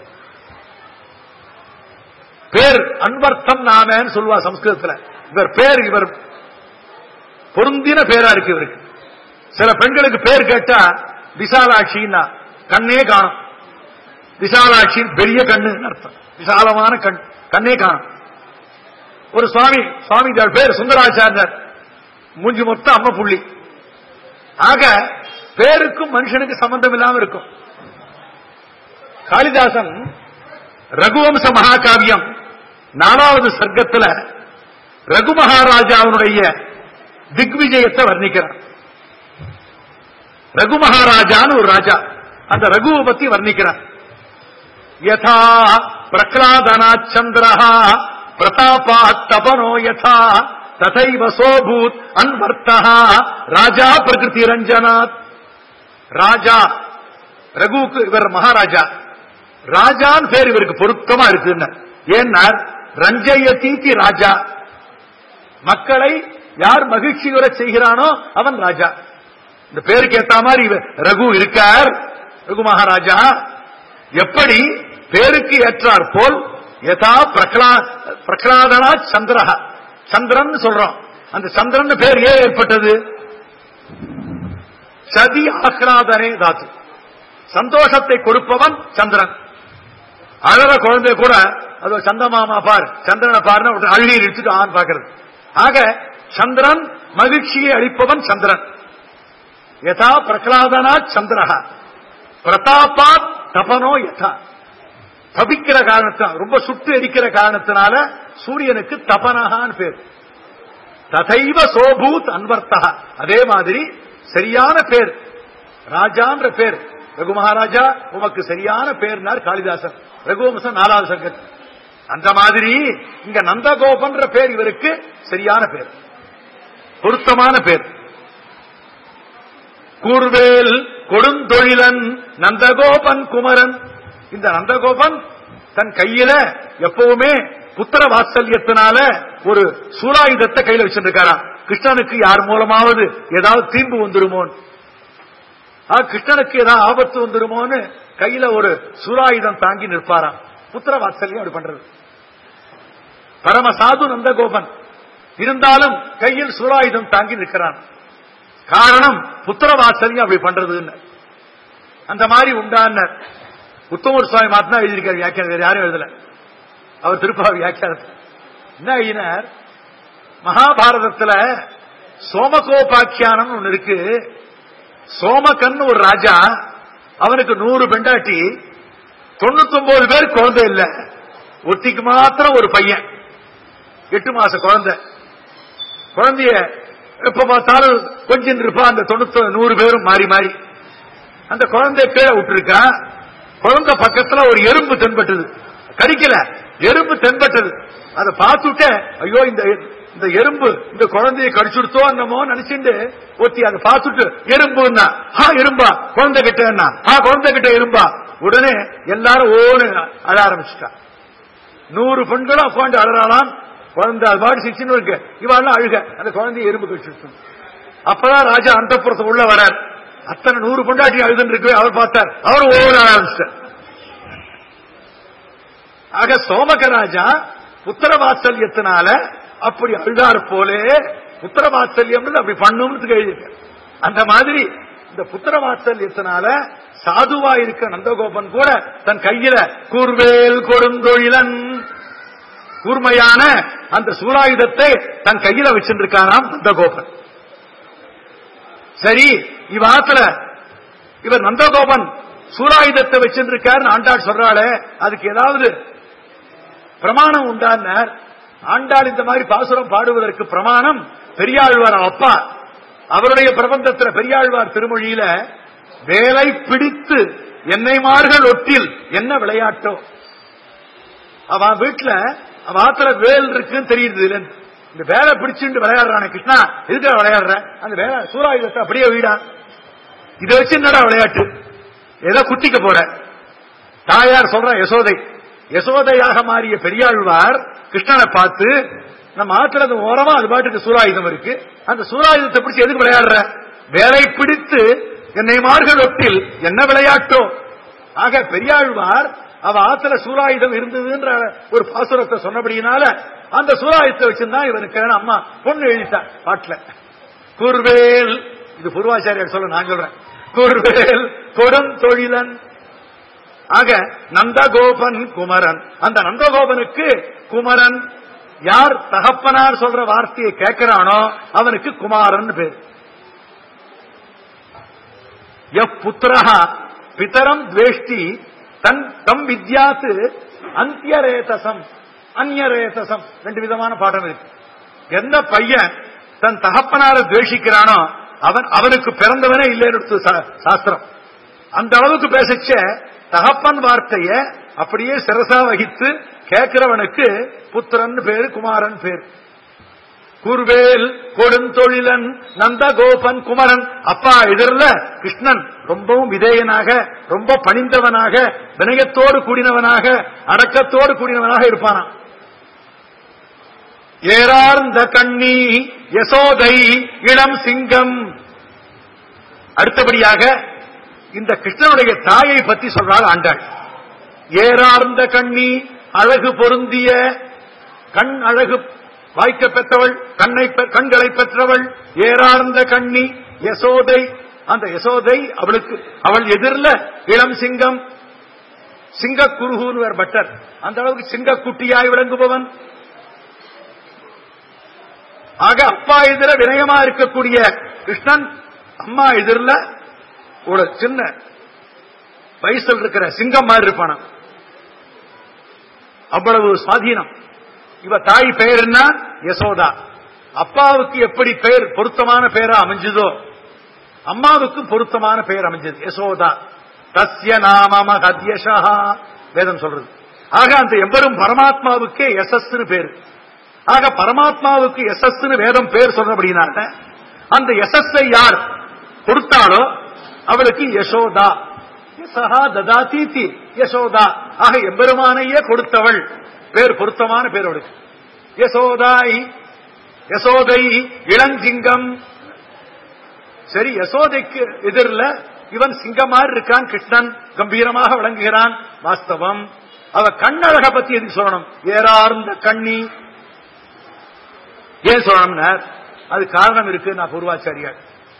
பேர் அன்வர்த்தம் நாமன்னு சொல்லுவா சம்ஸ்கிருதத்துல இவர் பேர் இவர் பொருந்தின பேரா இருக்கு இவருக்கு சில பெண்களுக்கு பேர் கேட்டா விசாலாட்சின்னா கண்ணே காணும் விசாலாட்சி பெரிய கண்ணு அர்த்தம் விசாலமான கண் கண்ணே காணும் ஒரு சுவாமி சுவாமி பேர் சுந்தராச்சாரியர் மூஞ்சி மொத்தம் அம்ம புள்ளி ஆக பேருக்கும் மனுஷனுக்கு சம்பந்தம் இல்லாம இருக்கும் காளிதாசன் ரகுவம்ச மகாகாவியம் நாலாவது சர்க்கத்துல ரகு மகாராஜாவுடைய திக்விஜயத்தை வர்ணிக்கிறான் ரகு மகாராஜான்னு ஒரு ராஜா அந்த ரகுவை பத்தி வர்ணிக்கிறான் யதா பிரகலாதனாச்சந்திர பிரதாபா தபனோ யதா ததைவ சோபூத் அன்வர்த்தா ராஜா பிரகிருதி ரஞ்சனாத் ராஜா ரகுவுக்கு இவர் மகாராஜா ராஜான்னு பேர் இவருக்கு பொருத்தமா இருக்குன்னு ஏன்னா ரஞ்சயதீதி ராஜா மக்களை யார் மகிழ்ச்சியுற செய்கிறானோ அவன் ராஜா இந்த பேருக்கு ஏத்த மாதிரி இவர் ரகு இருக்கார் ரகு மகாராஜா எப்படி பேருக்கு ஏற்றார் போல் யதா பிரகலா பிரகலாதனா சந்திரஹா சந்திரன் சொல்றோம் அந்த சந்திரன் பேர் ஏன் ஏற்பட்டது சதி ஆஹ்லாதனே தாத்து சந்தோஷத்தை கொடுப்பவன் சந்திரன் அழற குழந்தை கூட அது சந்தமாமா பார் சந்திரனை பாருன்னு அழுகி இழுத்துட்டு ஆண் பாக்குறது ஆக சந்திரன் மகிழ்ச்சியை அளிப்பவன் சந்திரன் யதா பிரகலாதனா சந்திரஹா பிரதாபாத் தபனோ யதா தபிக்கிற காரணத்தினால் ரொம்ப சுட்டு எரிக்கிற காரணத்தினால சூரியனுக்கு தபனகான்னு பேர் ததைவ சோபூத் அன்வர்த்தகா அதே மாதிரி சரியான பேர் ராஜான்ற பேர் ரகு மகாராஜா உமக்கு சரியான பேர்னார் காளிதாசன் ரகுவம்சன் நாலாவது சங்கத் அந்த மாதிரி இங்க நந்தகோபன்ற பேர் இவருக்கு சரியான பேர் பொருத்தமான பேர் கூர்வேல் கொடுந்தொழிலன் நந்தகோபன் குமரன் இந்த நந்தகோபன் தன் கையில எப்பவுமே புத்திர வாத்சல்யத்தினால ஒரு சூலாயுதத்தை கையில வச்சிருக்காராம் கிருஷ்ணனுக்கு யார் மூலமாவது ஏதாவது தீம்பு வந்துருமோன்னு கிருஷ்ணனுக்கு ஏதாவது ஆபத்து வந்துருமோன்னு கையில ஒரு சூலாயுதம் தாங்கி நிற்பாராம் புத்திர வாத்சல்யம் அப்படி பண்றது பரம சாது நந்தகோபன் இருந்தாலும் கையில் சூலாயுதம் தாங்கி நிற்கிறான் காரணம் புத்திர வாத்சல்யம் அப்படி பண்றதுன்னு அந்த மாதிரி உண்டான உத்தமர் சுவாமி மாத்தினா எழுதியிருக்காரு வியாக்கியானம் வேற யாரும் எழுதல அவர் திருப்பாவை வியாக்கியானம் என்ன எழுதினார் மகாபாரதத்துல சோமகோபாக்கியானம் ஒன்னு இருக்கு சோமகன் ஒரு ராஜா அவனுக்கு நூறு பெண்டாட்டி தொண்ணூத்தி ஒன்பது பேர் குழந்தை இல்ல ஒத்திக்கு மாத்திரம் ஒரு பையன் எட்டு மாச குழந்தை குழந்தைய எப்ப பார்த்தாலும் கொஞ்சம் இருப்பா அந்த தொண்ணூத்தி நூறு பேரும் மாறி மாறி அந்த குழந்தை கீழே விட்டுருக்கா குழந்தை பக்கத்துல ஒரு எறும்பு தென்பட்டது கடிக்கல எறும்பு தென்பட்டது அதை பார்த்துட்டு ஐயோ இந்த இந்த எறும்பு இந்த குழந்தைய கடிச்சுடுத்தோ என்னமோ நினைச்சுட்டு ஒத்தி அதை பார்த்துட்டு எறும்புன்னா ஹா எறும்பா குழந்தை கிட்ட என்ன ஹா குழந்தை கிட்ட எறும்பா உடனே எல்லாரும் ஓடு அழ ஆரம்பிச்சுட்டா நூறு பெண்களும் உட்காந்து அழறாலாம் குழந்தை அது பாடி சிரிச்சுன்னு இருக்கு இவாள் அழுக அந்த குழந்தைய எறும்பு கடிச்சுட்டு அப்பதான் ராஜா அந்த உள்ள வரார் அத்தனை நூறு பொண்டாட்டி அழுதுன்னு இருக்கவே அவர் பார்த்தார் அவர் ஓட ஆரம்பிச்சார் ஆக சோமகராஜா புத்திரவாத்சல்யத்தினால அப்படி அழுதார் போலே புத்திரவாத்சல்யம் அப்படி பண்ணும்னு எழுதியிருக்க அந்த மாதிரி இந்த புத்திரவாத்சல்யத்தினால சாதுவா இருக்க நந்தகோபன் கூட தன் கையில கூர்வேல் கொடுந்தொழிலன் கூர்மையான அந்த சூலாயுதத்தை தன் கையில வச்சிருக்கானாம் நந்தகோபன் சரி இவ்வாத்துல இவர் நந்தகோபன் சூலாயுதத்தை வச்சிருக்காரு ஆண்டாள் சொல்றாளே அதுக்கு ஏதாவது பிரமாணம் உண்டான்னார் ஆண்டாள் இந்த மாதிரி பாசுரம் பாடுவதற்கு பிரமாணம் பெரியாழ்வார் அப்பா அவருடைய பிரபந்தத்தில் பெரியாழ்வார் திருமொழியில வேலை பிடித்து என்னைமார்கள் ஒட்டில் என்ன விளையாட்டோ அவன் வீட்டுல அவன் ஆத்துல வேல் இருக்குன்னு தெரியுது இல்லைன்னு இந்த வேலை பிடிச்சுட்டு விளையாடுறானே கிருஷ்ணா எதுக்காக விளையாடுற அந்த வேலை சூறாயுதத்தை அப்படியே வீடா இதை வச்சு என்னடா விளையாட்டு ஏதோ குத்திக்க போற தாயார் சொல்ற யசோதை யசோதையாக மாறிய பெரியாழ்வார் கிருஷ்ணனை பார்த்து நம்ம ஆத்துல அந்த ஓரமா அது பாட்டுக்கு சூராயுதம் இருக்கு அந்த சூராயுதத்தை பிடிச்சு எதுக்கு விளையாடுற வேலை பிடித்து என்னை மார்கள் ஒட்டில் என்ன விளையாட்டோ ஆக பெரியாழ்வார் அவ ஆத்துல சூராயுதம் இருந்ததுன்ற ஒரு பாசுரத்தை சொன்னபடியினால அந்த சூராயுதத்தை வச்சிருந்தா இவனுக்கு அம்மா பொண்ணு எழுதிட்டான் பாட்டுல கூர்வேல் இது பூர்வாச்சாரியர் சொல்ல நான் சொல்றேன் கூர்வேல் கொடுந்தொழிலன் ஆக நந்தகோபன் குமரன் அந்த நந்தகோபனுக்கு குமரன் யார் தகப்பனார் சொல்ற வார்த்தையை கேட்கிறானோ அவனுக்கு குமாரன் பேர் எப் புத்திரஹா பிதரம் துவேஷ்டி தன் தம் வித்யாத்து அந்தியரேதசம் அந்நியரேதசம் ரெண்டு விதமான பாடம் இருக்கு எந்த பையன் தன் தகப்பனார துவேஷிக்கிறானோ அவன் அவனுக்கு பிறந்தவனே இல்லைன்னு சாஸ்திரம் அந்த அளவுக்கு பேசச்ச தகப்பன் வார்த்தைய அப்படியே சிரசா வகித்து கேட்கிறவனுக்கு புத்திரன் பேரு குமாரன் பேர் கூர்வேல் கொடுந்தொழிலன் நந்தகோபன் குமரன் அப்பா எதிரில் கிருஷ்ணன் ரொம்பவும் விதேயனாக ரொம்ப பணிந்தவனாக வினயத்தோடு கூடினவனாக அடக்கத்தோடு கூடினவனாக இருப்பானாம் ஏறார்ந்த கண்ணி யசோதை இளம் சிங்கம் அடுத்தபடியாக இந்த கிருஷ்ணனுடைய தாயை பத்தி சொல்றாள் ஆண்டாள் ஏறார்ந்த கண்ணி அழகு பொருந்திய கண் அழகு வாய்க்க பெற்றவள் கண்ணை கண்களை பெற்றவள் ஏறார்ந்த கண்ணி யசோதை அந்த யசோதை அவளுக்கு அவள் எதிரில் இளம் சிங்கம் சிங்க குருகுன்னு பட்டர் அந்த அளவுக்கு சிங்க குட்டியாய் விளங்குபவன் ஆக அப்பா எதிர வினயமா இருக்கக்கூடிய கிருஷ்ணன் அம்மா எதிரில் ஒரு சின்ன வயசில் இருக்கிற சிங்கம் மாதிரி இருப்பான அவ்வளவு சுவாதீனம் இவ தாய் பெயர் என்ன யசோதா அப்பாவுக்கு எப்படி பெயர் பொருத்தமான பெயரா அமைஞ்சதோ அம்மாவுக்கு பொருத்தமான பெயர் அமைஞ்சது யசோதா தஸ்ய நாம மகத்யஷா வேதம் சொல்றது ஆக அந்த எம்பரும் பரமாத்மாவுக்கே எசஸ்னு பேரு ஆக பரமாத்மாவுக்கு எசஸ்னு வேதம் பேர் சொன்னபடினால அந்த எசஸை யார் கொடுத்தாலோ அவளுக்கு யசோதா யசஹா ததாதி யசோதா ஆக எம்பெருமானையே கொடுத்தவள் பேர் பொருத்தமான பேர் அவளுக்கு யசோதாய் யசோதை இளஞ்சிங்கம் சரி யசோதைக்கு எதிரில் இவன் சிங்கமாறு இருக்கான் கிருஷ்ணன் கம்பீரமாக விளங்குகிறான் வாஸ்தவம் அவ கண்ணழக பத்தி எதுக்கு சொல்லணும் ஏறார்ந்த கண்ணி ஏன் சொல்லணும்னா அது காரணம் இருக்கு நான் பூர்வாச்சாரியார்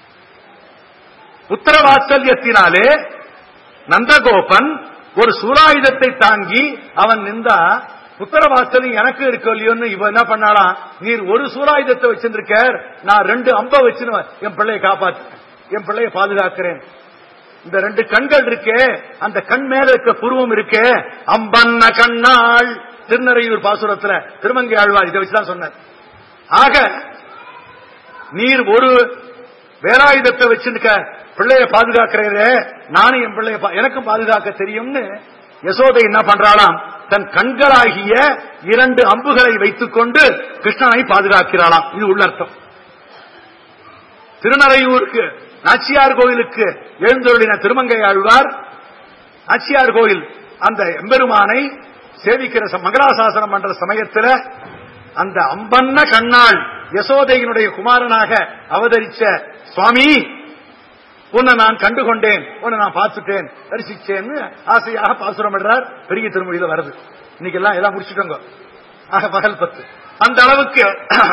உத்தரவாத்சல்யத்தினாலே நந்தகோபன் ஒரு சூராயுதத்தை தாங்கி அவன் நின்றா உத்தரவாசலும் எனக்கு இருக்கு இல்லையோன்னு இவன் என்ன பண்ணாலாம் நீர் ஒரு சூராயுதத்தை வச்சிருக்க நான் ரெண்டு அம்ப வச்சு என் பிள்ளைய காப்பாத்து என் பிள்ளைய பாதுகாக்கிறேன் இந்த ரெண்டு கண்கள் இருக்கே அந்த கண் மேல இருக்க புருவம் இருக்கே அம்பன்ன கண்ணாள் திருநறையூர் பாசுரத்துல திருமங்கை ஆழ்வார் இதை வச்சுதான் சொன்னார் ஆக நீர் ஒரு வேலாயுதத்தை வச்சிருக்க பிள்ளைய பாதுகாக்கிறதே நானும் என் பிள்ளைய எனக்கும் பாதுகாக்க தெரியும்னு யசோதை என்ன பண்றாளாம் தன் கண்களாகிய இரண்டு அம்புகளை வைத்துக் கொண்டு கிருஷ்ணனை பாதுகாக்கிறாளாம் இது உள்ளர்த்தம் திருநறையூருக்கு நாச்சியார் கோயிலுக்கு எழுந்தொழின திருமங்கை ஆழ்வார் நாச்சியார் கோயில் அந்த எம்பெருமானை சேவிக்கிற மங்களாசாசனம் பண்ற சமயத்தில் அந்த அம்பன்ன கண்ணாள் யசோதையினுடைய குமாரனாக அவதரிச்ச சுவாமி உன்னை நான் கண்டுகொண்டேன் உன்னை நான் பார்த்துட்டேன் தரிசிச்சேன்னு ஆசையாக பாசுரம் பண்றார் பெரிய திருமொழியில வருது இன்னைக்கு எல்லாம் எல்லாம் முடிச்சுட்டோங்க ஆக பகல் பத்து அந்த அளவுக்கு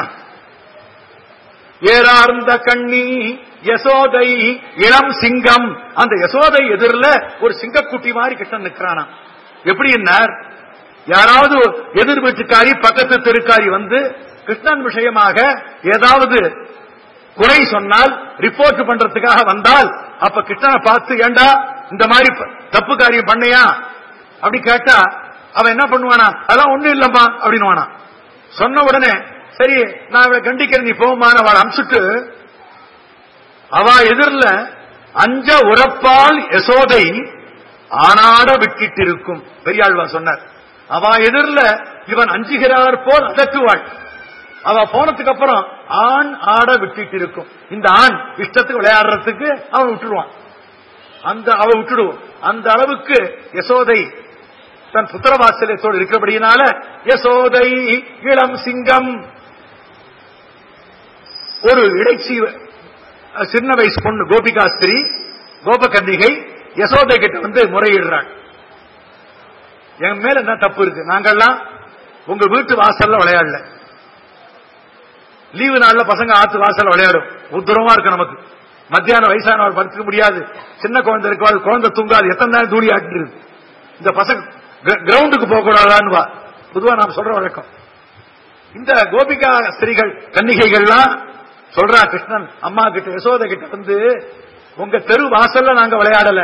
ஏறார்ந்த கண்ணி யசோதை இளம் சிங்கம் அந்த யசோதை எதிரில் ஒரு சிங்கக்குட்டி மாதிரி கிருஷ்ணன் நிற்கிறானா எப்படி யாராவது எதிர் வீட்டுக்காரி பக்கத்து தெருக்காரி வந்து கிருஷ்ணன் விஷயமாக ஏதாவது குறை சொன்னால் ரிப்போர்ட் பண்றதுக்காக வந்தால் அப்ப கிருஷ்ணனை பார்த்து ஏண்டா இந்த மாதிரி தப்பு காரியம் பண்ணையா அப்படி கேட்டா அவன் என்ன பண்ணுவானா அதான் ஒண்ணும் இல்லம்மா அப்படின்னு சொன்ன உடனே சரி நான் அவளை கண்டிக்கிறேன் நீ போகுமான அவளை அமிச்சுட்டு அவ எதிரில் அஞ்ச உறப்பால் யசோதை ஆனாட விட்டிட்டு இருக்கும் பெரியாழ்வா சொன்னார் அவ எதிரில் இவன் அஞ்சுகிறார் போல் அதட்டுவாள் அவ போனதுக்கு அப்புறம் ஆண் ஆட விட்டுட்டு இருக்கும் இந்த ஆண் இஷ்டத்துக்கு விளையாடுறதுக்கு அவன் விட்டுருவான் அந்த அவ விட்டுடுவோம் அந்த அளவுக்கு யசோதை தன் புத்திரவாசலத்தோடு இருக்கிறபடியினால யசோதை இளம் சிங்கம் ஒரு இடைச்சி சின்ன வயசு பொண்ணு கோபிகாஸ்திரி கோபகன்னிகை யசோதை கிட்ட வந்து முறையிடுறாங்க என் மேல என்ன தப்பு இருக்கு நாங்கெல்லாம் உங்க வீட்டு வாசல்ல விளையாடல லீவு நாள்ல பசங்க ஆத்து வாசல்ல விளையாடும் உத்தரமா இருக்கு நமக்கு மத்தியானம் வயசானவர் படுத்துக்க முடியாது சின்ன குழந்தை இருக்காது குழந்தை தூங்காது எத்தனை நேரம் தூடி ஆட்டு இந்த பசங்க கிரவுண்டுக்கு போக கூடாதான்னு வா பொதுவா நாம் சொல்ற வழக்கம் இந்த கோபிகா ஸ்திரீகள் கன்னிகைகள்லாம் சொல்றா கிருஷ்ணன் அம்மா கிட்ட யசோதை கிட்ட வந்து உங்க தெரு வாசல்ல நாங்க விளையாடல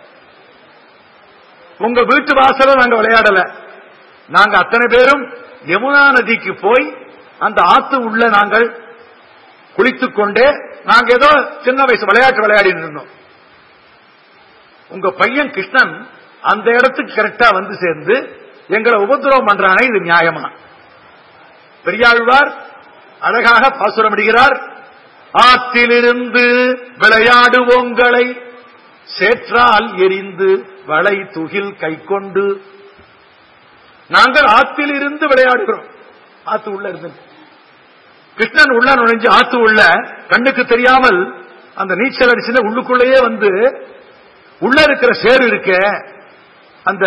உங்க வீட்டு வாசல்ல நாங்க விளையாடல நாங்க அத்தனை பேரும் யமுனா நதிக்கு போய் அந்த ஆத்து உள்ள நாங்கள் குளித்துக் கொண்டே நாங்க ஏதோ சின்ன வயசு விளையாட்டு விளையாடிட்டு இருந்தோம் உங்க பையன் கிருஷ்ணன் அந்த இடத்துக்கு கரெக்டா வந்து சேர்ந்து எங்களை உபதிரவம் பண்றானே இது நியாயமா பெரியாழ்வார் அழகாக பாசுரமிடுகிறார் ஆற்றிலிருந்து விளையாடுவோங்களை சேற்றால் எரிந்து வளை துகில் கை கொண்டு நாங்கள் ஆற்றில் இருந்து விளையாடுகிறோம் ஆத்து உள்ள இருந்து கிருஷ்ணன் உள்ள நுழைஞ்சு ஆத்து உள்ள கண்ணுக்கு தெரியாமல் அந்த நீச்சல் அடிச்சுன்னு உள்ளுக்குள்ளேயே வந்து உள்ள இருக்கிற சேரு இருக்க அந்த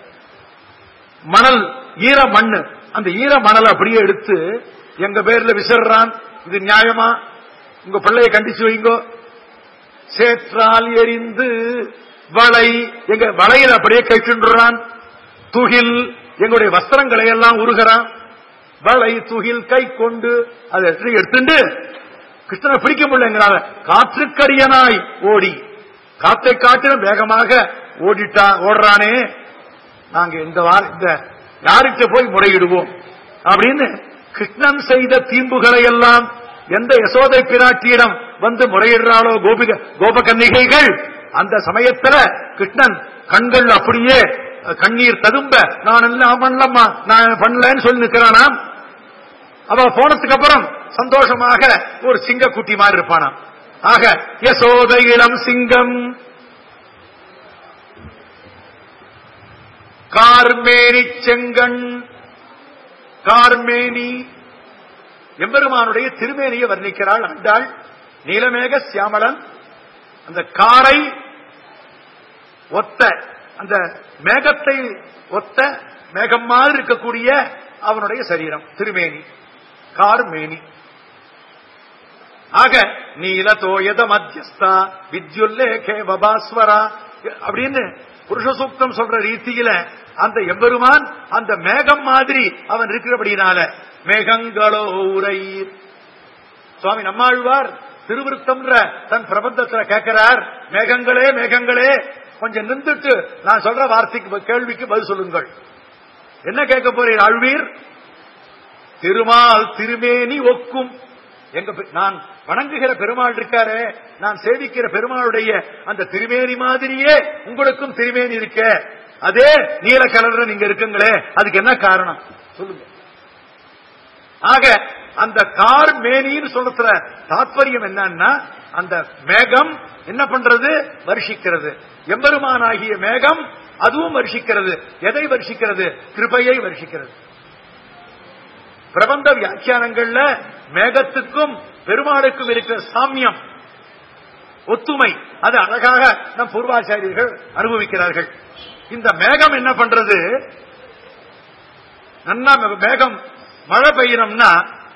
மணல் ஈர மண்ணு அந்த ஈர மணலை அப்படியே எடுத்து எங்க பேர்ல விசிறான் இது நியாயமா உங்க பிள்ளைய கண்டிச்சு வைங்கோ சேற்றால் எரிந்து வளை எங்க வளையில் அப்படியே கைச்சுன்றான் துகில் எங்களுடைய வஸ்திரங்களை எல்லாம் உருகிறான் வளை துகில் கை கொண்டு அதை எடுத்துட்டு கிருஷ்ணனை பிடிக்க முடியல எங்களால காற்றுக்கடியனாய் ஓடி காத்தை காட்டிலும் வேகமாக ஓடிட்டா ஓடுறானே நாங்க இந்த வார இந்த யார்கிட்ட போய் முறையிடுவோம் அப்படின்னு கிருஷ்ணன் செய்த தீம்புகளை எல்லாம் எந்த யசோதை பிராட்டியிடம் வந்து முறையிடுறாளோ கோபிக கோபகன்னிகைகள் அந்த சமயத்துல கிருஷ்ணன் கண்கள் அப்படியே கண்ணீர் ததும்ப நான் எல்லாம் பண்ணலம்மா நான் பண்ணலன்னு சொல்லி நிற்கிறானாம் அவ போனதுக்கு அப்புறம் சந்தோஷமாக ஒரு சிங்க குட்டி மாதிரி இருப்பானாம் ஆக யசோத இளம் சிங்கம் கார்மேனி செங்கண் கார்மேனி எம்பெருமானுடைய திருமேனியை வர்ணிக்கிறாள் அண்டாள் நீலமேக சியாமலன் அந்த காரை ஒத்த அந்த மேகத்தை ஒத்த மேகம் மாதிரி இருக்கக்கூடிய அவனுடைய சரீரம் திருமேனி கார்மேனி ஆக நீல தோயத மத்தியஸ்தா வித்யுல்லேகே வபாஸ்வரா அப்படின்னு புருஷ சூக்தம் சொல்ற ரீதியில அந்த எம்பெருமான் அந்த மேகம் மாதிரி அவன் இருக்கிறபடினால மேகங்களோ உரை சுவாமி நம்மாழ்வார் திருவிருத்தம்ன்ற தன் பிரபந்தத்துல கேட்கிறார் மேகங்களே மேகங்களே கொஞ்சம் நின்றுட்டு நான் சொல்ற வார்த்தைக்கு கேள்விக்கு பதில் சொல்லுங்கள் என்ன கேட்க போறீர் ஆழ்வீர் திருமால் திருமேனி ஒக்கும் எங்க நான் வணங்குகிற பெருமாள் இருக்காரு நான் சேவிக்கிற பெருமாளுடைய அந்த திருமேனி மாதிரியே உங்களுக்கும் திருமேனி இருக்க அதே நீல கலர்ல நீங்க இருக்குங்களே அதுக்கு என்ன காரணம் சொல்லுங்க ஆக அந்த கார் மேனின்னு சொல்றதுல தாத்பரியம் என்னன்னா அந்த மேகம் என்ன பண்றது வருஷிக்கிறது எம்பெருமானாகிய மேகம் அதுவும் வருஷிக்கிறது எதை வருஷிக்கிறது கிருபையை வருஷிக்கிறது பிரபந்த வியாக்கியானங்கள்ல மேகத்துக்கும் பெருமாளுக்கும் இருக்கிற சாமியம் ஒத்துமை அது அழகாக நம் பூர்வாச்சாரியர்கள் அனுபவிக்கிறார்கள் இந்த மேகம் என்ன பண்றது நன்னா மேகம் மழை பெய்யணும்னா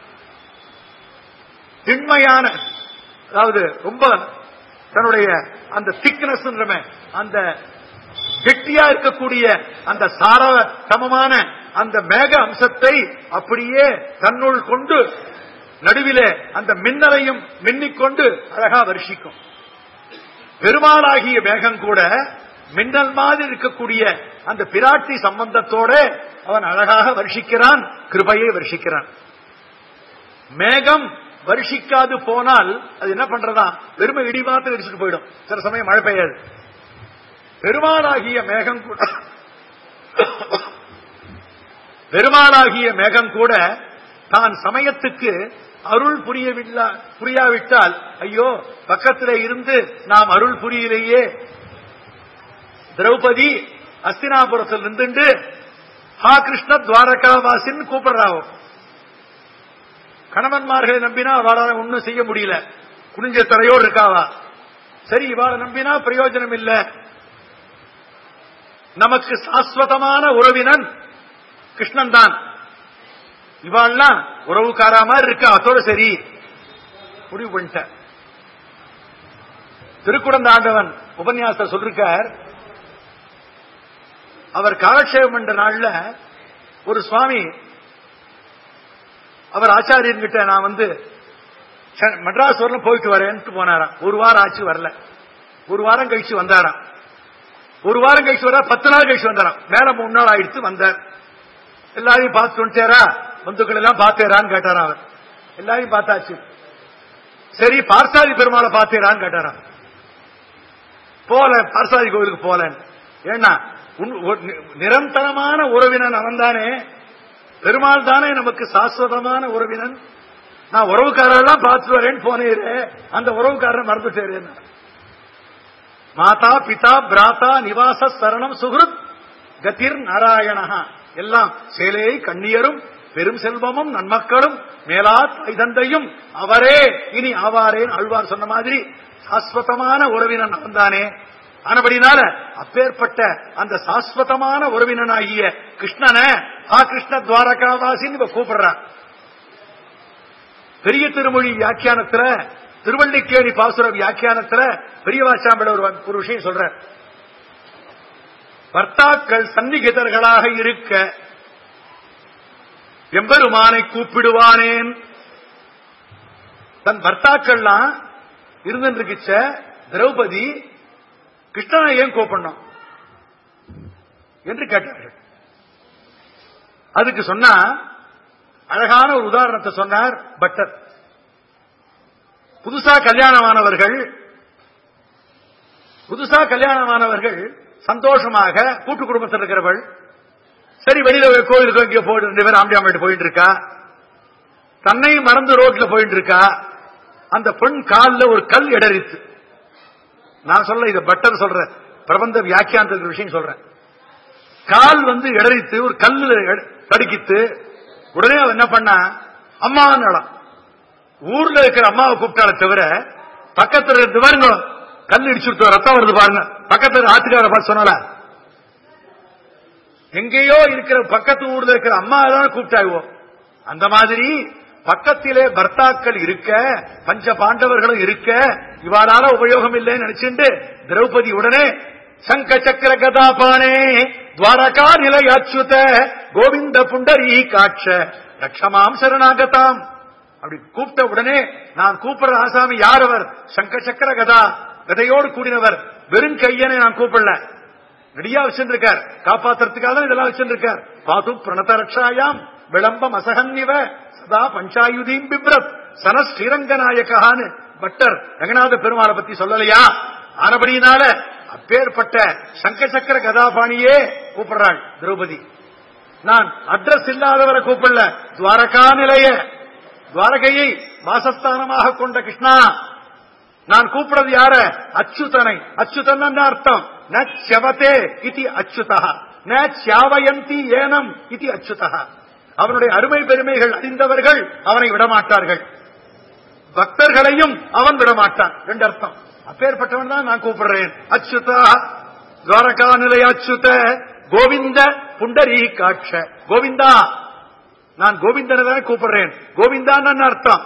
திண்மையான அதாவது ரொம்ப தன்னுடைய அந்த திக்னஸ் அந்த கெட்டியா இருக்கக்கூடிய அந்த சார சமமான அந்த மேக அம்சத்தை அப்படியே தன்னுள் கொண்டு நடுவிலே அந்த மின்னலையும் மின்னிக்கொண்டு அழகா வருஷிக்கும் பெருமாளாகிய மேகம் கூட மின்னல் மாதிரி இருக்கக்கூடிய அந்த பிராட்டி சம்பந்தத்தோட அவன் அழகாக வருஷிக்கிறான் கிருபையை வருஷிக்கிறான் மேகம் வருஷிக்காது போனால் அது என்ன பண்றதா வெறுமை இடி மாத்திரம் அடிச்சுட்டு போயிடும் சில சமயம் மழை பெய்யாது பெருமாளாகிய மேகம் கூட பெருமாளாகிய மேகம் கூட தான் சமயத்துக்கு அருள் புரியவில்லா புரியாவிட்டால் ஐயோ பக்கத்திலே இருந்து நாம் அருள் புரியலையே திரௌபதி அஸ்தினாபுரத்தில் நின்றுண்டு ஹா கிருஷ்ண துவாரகாவாசின்னு கூப்பிடுறாவோ கணவன்மார்களை நம்பினா அவளால ஒண்ணும் செய்ய முடியல குனிஞ்ச தலையோடு இருக்காவா சரி இவாளை நம்பினா பிரயோஜனம் இல்ல நமக்கு சாஸ்வதமான உறவினன் கிருஷ்ணன் தான் இவாள்லாம் உறவுக்காரா மாதிரி இருக்கா அதோட சரி முடிவு பண்ணிட்ட திருக்குடந்த ஆண்டவன் உபன்யாச சொல்லிருக்கார் அவர் காலக்ஷேபம் என்ற நாள்ல ஒரு சுவாமி அவர் ஆச்சாரியன் கிட்ட நான் வந்து செ- மெட்ராஸ் வரலும் போயிட்டு வரேன்ட்டு போனாராம் ஒரு வாரம் ஆச்சு வரல ஒரு வாரம் கழிச்சு வந்தாராம் ஒரு வாரம் கழிச்சு வர பத்து நாள் கழிச்சு வந்தாராம் மேல மூணு நாள் ஆயிடுச்சு வந்தார் எல்லாரையும் பார்த்து வந்துட்டாரா பந்துக்கள் எல்லாம் பார்த்தேரான்னு கேட்டாராம் அவர் எல்லாரையும் பார்த்தாச்சு சரி பார்சாதி பெருமாளை பார்த்தேரான்னு கேட்டாராம் போல பார்சாதி கோவிலுக்கு போலன்னு ஏன்னா உன்- ஒரு நி- நிரந்தரமான உறவினன் அவன் தானே பெருமாள் தானே நமக்கு சாஸ்வதமான உறவினன் நான் உறவுக்காரெல்லாம் பார்த்துட்டு வரேன்னு போனேரு அந்த உறவுக்காரரை மறந்துட்டேன் மாதா பிதா பிராதா நிவாச சரணம் சுகிருத் கதிர் நாராயணஹா எல்லாம் சேலை கண்ணியரும் பெரும் செல்வமும் நன்மக்களும் மேலா தைதந்தையும் அவரே இனி ஆவாரேன் அழ்வார் சொன்ன மாதிரி சாஸ்வதமான உறவினன் அவன்தானே ஆனபடினால அப்பேற்பட்ட அந்த சாஸ்வதமான உறவினனாகிய கிருஷ்ணனை ஆ கிருஷ்ண துவாரகாவாசின்னு இப்ப கூப்பிடுறான் பெரிய திருமொழி வியாக்கியானத்துல திருவள்ளிக்கேணி பாசுர வியாக்கியானத்துல பெரியவாச்சாம்பிட ஒரு ஒரு விஷயம் சொல்ற பர்த்தாக்கள் சந்நிகிதர்களாக இருக்க எம்பெருமானை கூப்பிடுவானேன் தன் பர்த்தாக்கள்லாம் இருந்துருக்குச்ச திரௌபதி கிருஷ்ணனை ஏன் கூப்பிடணும் என்று கேட்டார்கள் அதுக்கு சொன்னா அழகான ஒரு உதாரணத்தை சொன்னார் பட்டர் புதுசா கல்யாணமானவர்கள் புதுசா கல்யாணமானவர்கள் சந்தோஷமாக கூட்டு குடும்பத்தில் இருக்கிறவள் சரி வெளியில போய் கோயிலுக்கு இங்கே போயிட்டு ரெண்டு பேரும் ஆம்பியாமேட்டு போயிட்டு இருக்கா தன்னை மறந்து ரோட்ல போயிட்டு இருக்கா அந்த பெண் காலில் ஒரு கல் இடறித்து நான் சொல்ல இத பட்டர் சொல்றேன் பிரபந்த வியாக்கியானத்துக்கு விஷயம் சொல்றேன் கால் வந்து இடறித்து ஒரு கல்லு எட- தடுக்கித்து உடனே அவன் என்ன பண்ணா அம்மா ஊர்ல இருக்கிற அம்மாவை கூப்பிட்டாலே தவிர பக்கத்துல இருந்து பாருங்க கல் இடிச்சுட்டு ரத்தம் வருது பாருங்க பக்கத்துல ஆத்துக்கார பார்த்து சொன்னால எங்கேயோ இருக்கிற பக்கத்து ஊர்ல இருக்கிற அம்மா தான் கூப்பிட்டாயோ அந்த மாதிரி பக்கத்திலே பர்த்தாக்கள் இருக்க பஞ்ச பாண்டவர்களும் இருக்க இவ்வாறான உபயோகம் இல்லைன்னு நினைச்சுட்டு திரௌபதி உடனே சங்க சக்கர கதாபானே துவாரகா நிலை அச்சுத கோவிந்த புண்டரீ காட்ச ரக்ஷமாம் சரணாகதாம் அப்படி கூப்பிட்ட உடனே நான் கூப்பிடுற ஆசாமி யார் அவர் சங்க சக்கர கதா கதையோடு கூடினவர் வெறும் கையனை நான் கூப்பிடல ரெடியா வச்சிருக்கார் காப்பாத்துறதுக்காக தான் இதெல்லாம் வச்சிருக்கார் பாது பிரணத ரக்ஷாயாம் விளம்பம் அசகன்னிவ சதா பஞ்சாயுதீம் பிப்ரத் சன ஸ்ரீரங்கநாயகான்னு பட்டர் ரங்கநாத பெருமாளை பத்தி சொல்லலையா ஆனபடியினால அப்பேற்பட்ட சங்க சக்கர கதாபாணியே கூப்பிடுறாள் திரௌபதி நான் அட்ரஸ் இல்லாதவரை கூப்பிடல துவாரகா நிலைய துவாரகையை வாசஸ்தானமாக கொண்ட கிருஷ்ணா நான் கூப்பிடுறது யார அச்சுதனை அச்சுதன் என்ன அர்த்தம் ந செவதே இது அச்சுதா ந சியாவயந்தி ஏனம் இது அச்சுதா அவனுடைய அருமை பெருமைகள் அறிந்தவர்கள் அவனை விடமாட்டார்கள் பக்தர்களையும் அவன் விடமாட்டான் ரெண்டு அர்த்தம் அப்பேற்பட்டவன் தான் நான் கூப்பிடுறேன் அச்சுதா துவாரகா நிலைய அச்சுத கோவிந்த புண்டரீ காட்ச கோவிந்தா நான் கோவிந்தனை தான் கூப்பிடுறேன் கோவிந்தான்னு அர்த்தம்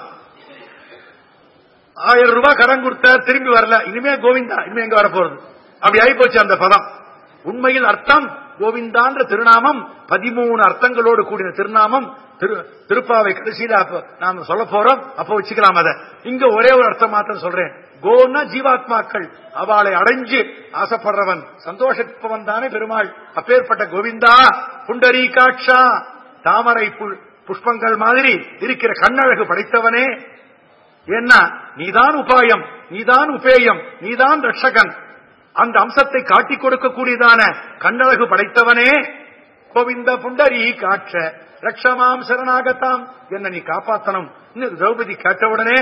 ஆயிரம் ரூபாய் கடன் கொடுத்த திரும்பி வரல இனிமே கோவிந்தா இனிமே எங்க வரப்போறது அப்படி ஆகி போச்சு அந்த பதம் உண்மையில் அர்த்தம் கோவிந்தான்ற திருநாமம் பதிமூணு அர்த்தங்களோடு கூடின திருநாமம் திரு- திருப்பாவை கடைசியில அப்ப நாம சொல்ல போறோம் அப்ப வச்சுக்கலாம் அத இங்க ஒரே ஒரு அர்த்தம் மாத்திரம் சொல்றேன் கோன்னா ஜீவாத்மாக்கள் அவளை அடைஞ்சு ஆசைப்படுறவன் சந்தோஷப்பவன் தானே பெருமாள் அப்பேற்பட்ட கோவிந்தா புண்டரீகாட்சா தாமரை புல்- புஷ்பங்கள் மாதிரி இருக்கிற கண்ணழகு படைத்தவனே ஏன்னா நீதான் உபாயம் நீதான் உபேயம் நீதான் ரட்சகன் அந்த அம்சத்தை காட்டிக் கொடுக்கக்கூடியதான கண்ணழகு படைத்தவனே கோவிந்த புண்டரி காட்ச ரக்ஷமாம் சரணாகத்தாம் என்ன நீ காப்பாத்தணும் இன்னும் திரௌபதி கேட்டவுடனே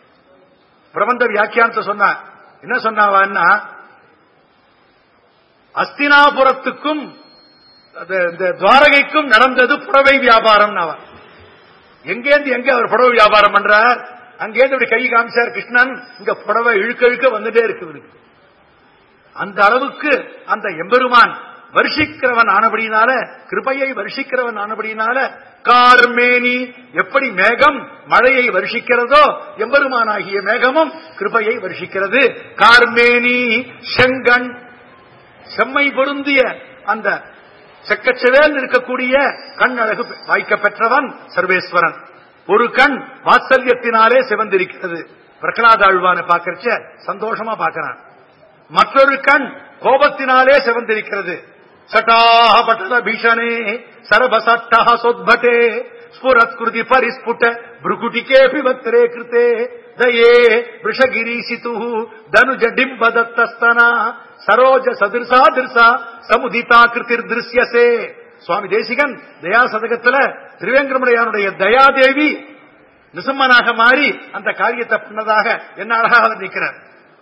பிரபந்த வியாக்கியானத்தை சொன்னா என்ன சொன்னாவான்னா அஸ்தினாபுரத்துக்கும் அது இந்த துவாரகைக்கும் நடந்தது புடவை வியாபாரம் அவர் எங்கேருந்து எங்க அவர் புடவை வியாபாரம் பண்றார் அங்கேருந்து இப்படி கை காமிச்சார் கிருஷ்ணன் இங்க புடவை இழுக்க இழுக்க வந்துட்டே இருக்கு இவருக்கு. அந்த அளவுக்கு அந்த எம்பெருமான் வருஷிக்கிறவன் ஆனபடினால கிருபையை வருஷிக்கிறவன் ஆனபடினால கார்மேனி எப்படி மேகம் மழையை வருஷிக்கிறதோ எம்பெருமானாகிய மேகமும் கிருபையை வருஷிக்கிறது கார்மேனி செங்கண் செம்மை பொருந்திய அந்த செக்கச்செவேல் இருக்கக்கூடிய கண் அழகு வாய்க்க பெற்றவன் சர்வேஸ்வரன் ஒரு கண் வாத்சல்யத்தினாலே சிவந்திருக்கிறது பிரகலாத ஆழ்வானை பார்க்கறச்ச சந்தோஷமா பார்க்கறான் மற்றொரு கண் கோபத்தினாலே சிவந்திருக்கிறது சட்டாஹ பட்டல பீஷணே சரபசட்டஹ சொத்பட்டே ஸ்புரத்கிருதி பரிஸ்புட ಭೃಗುಟಿಕೆ ಪಿಬತ್ತರೆ ಕೃತೆ ದಯೇ ವೃಷಗಿರೀಸಿತು ಧನುಜ ಡಿಂಬ ದತ್ತಸ್ತನ ಸರೋಜ ಸದೃಸಾ ದಿರ್ಸ சமுதிதா கிருத்திர் திருஷ்யசே சுவாமி தேசிகன் தயா சதகத்துல திருவேங்கரமுடையானுடைய தயாதேவி நிசம்மனாக மாறி அந்த காரியத்தை பண்ணதாக என்ன அழகாக அவர் நிற்கிறார்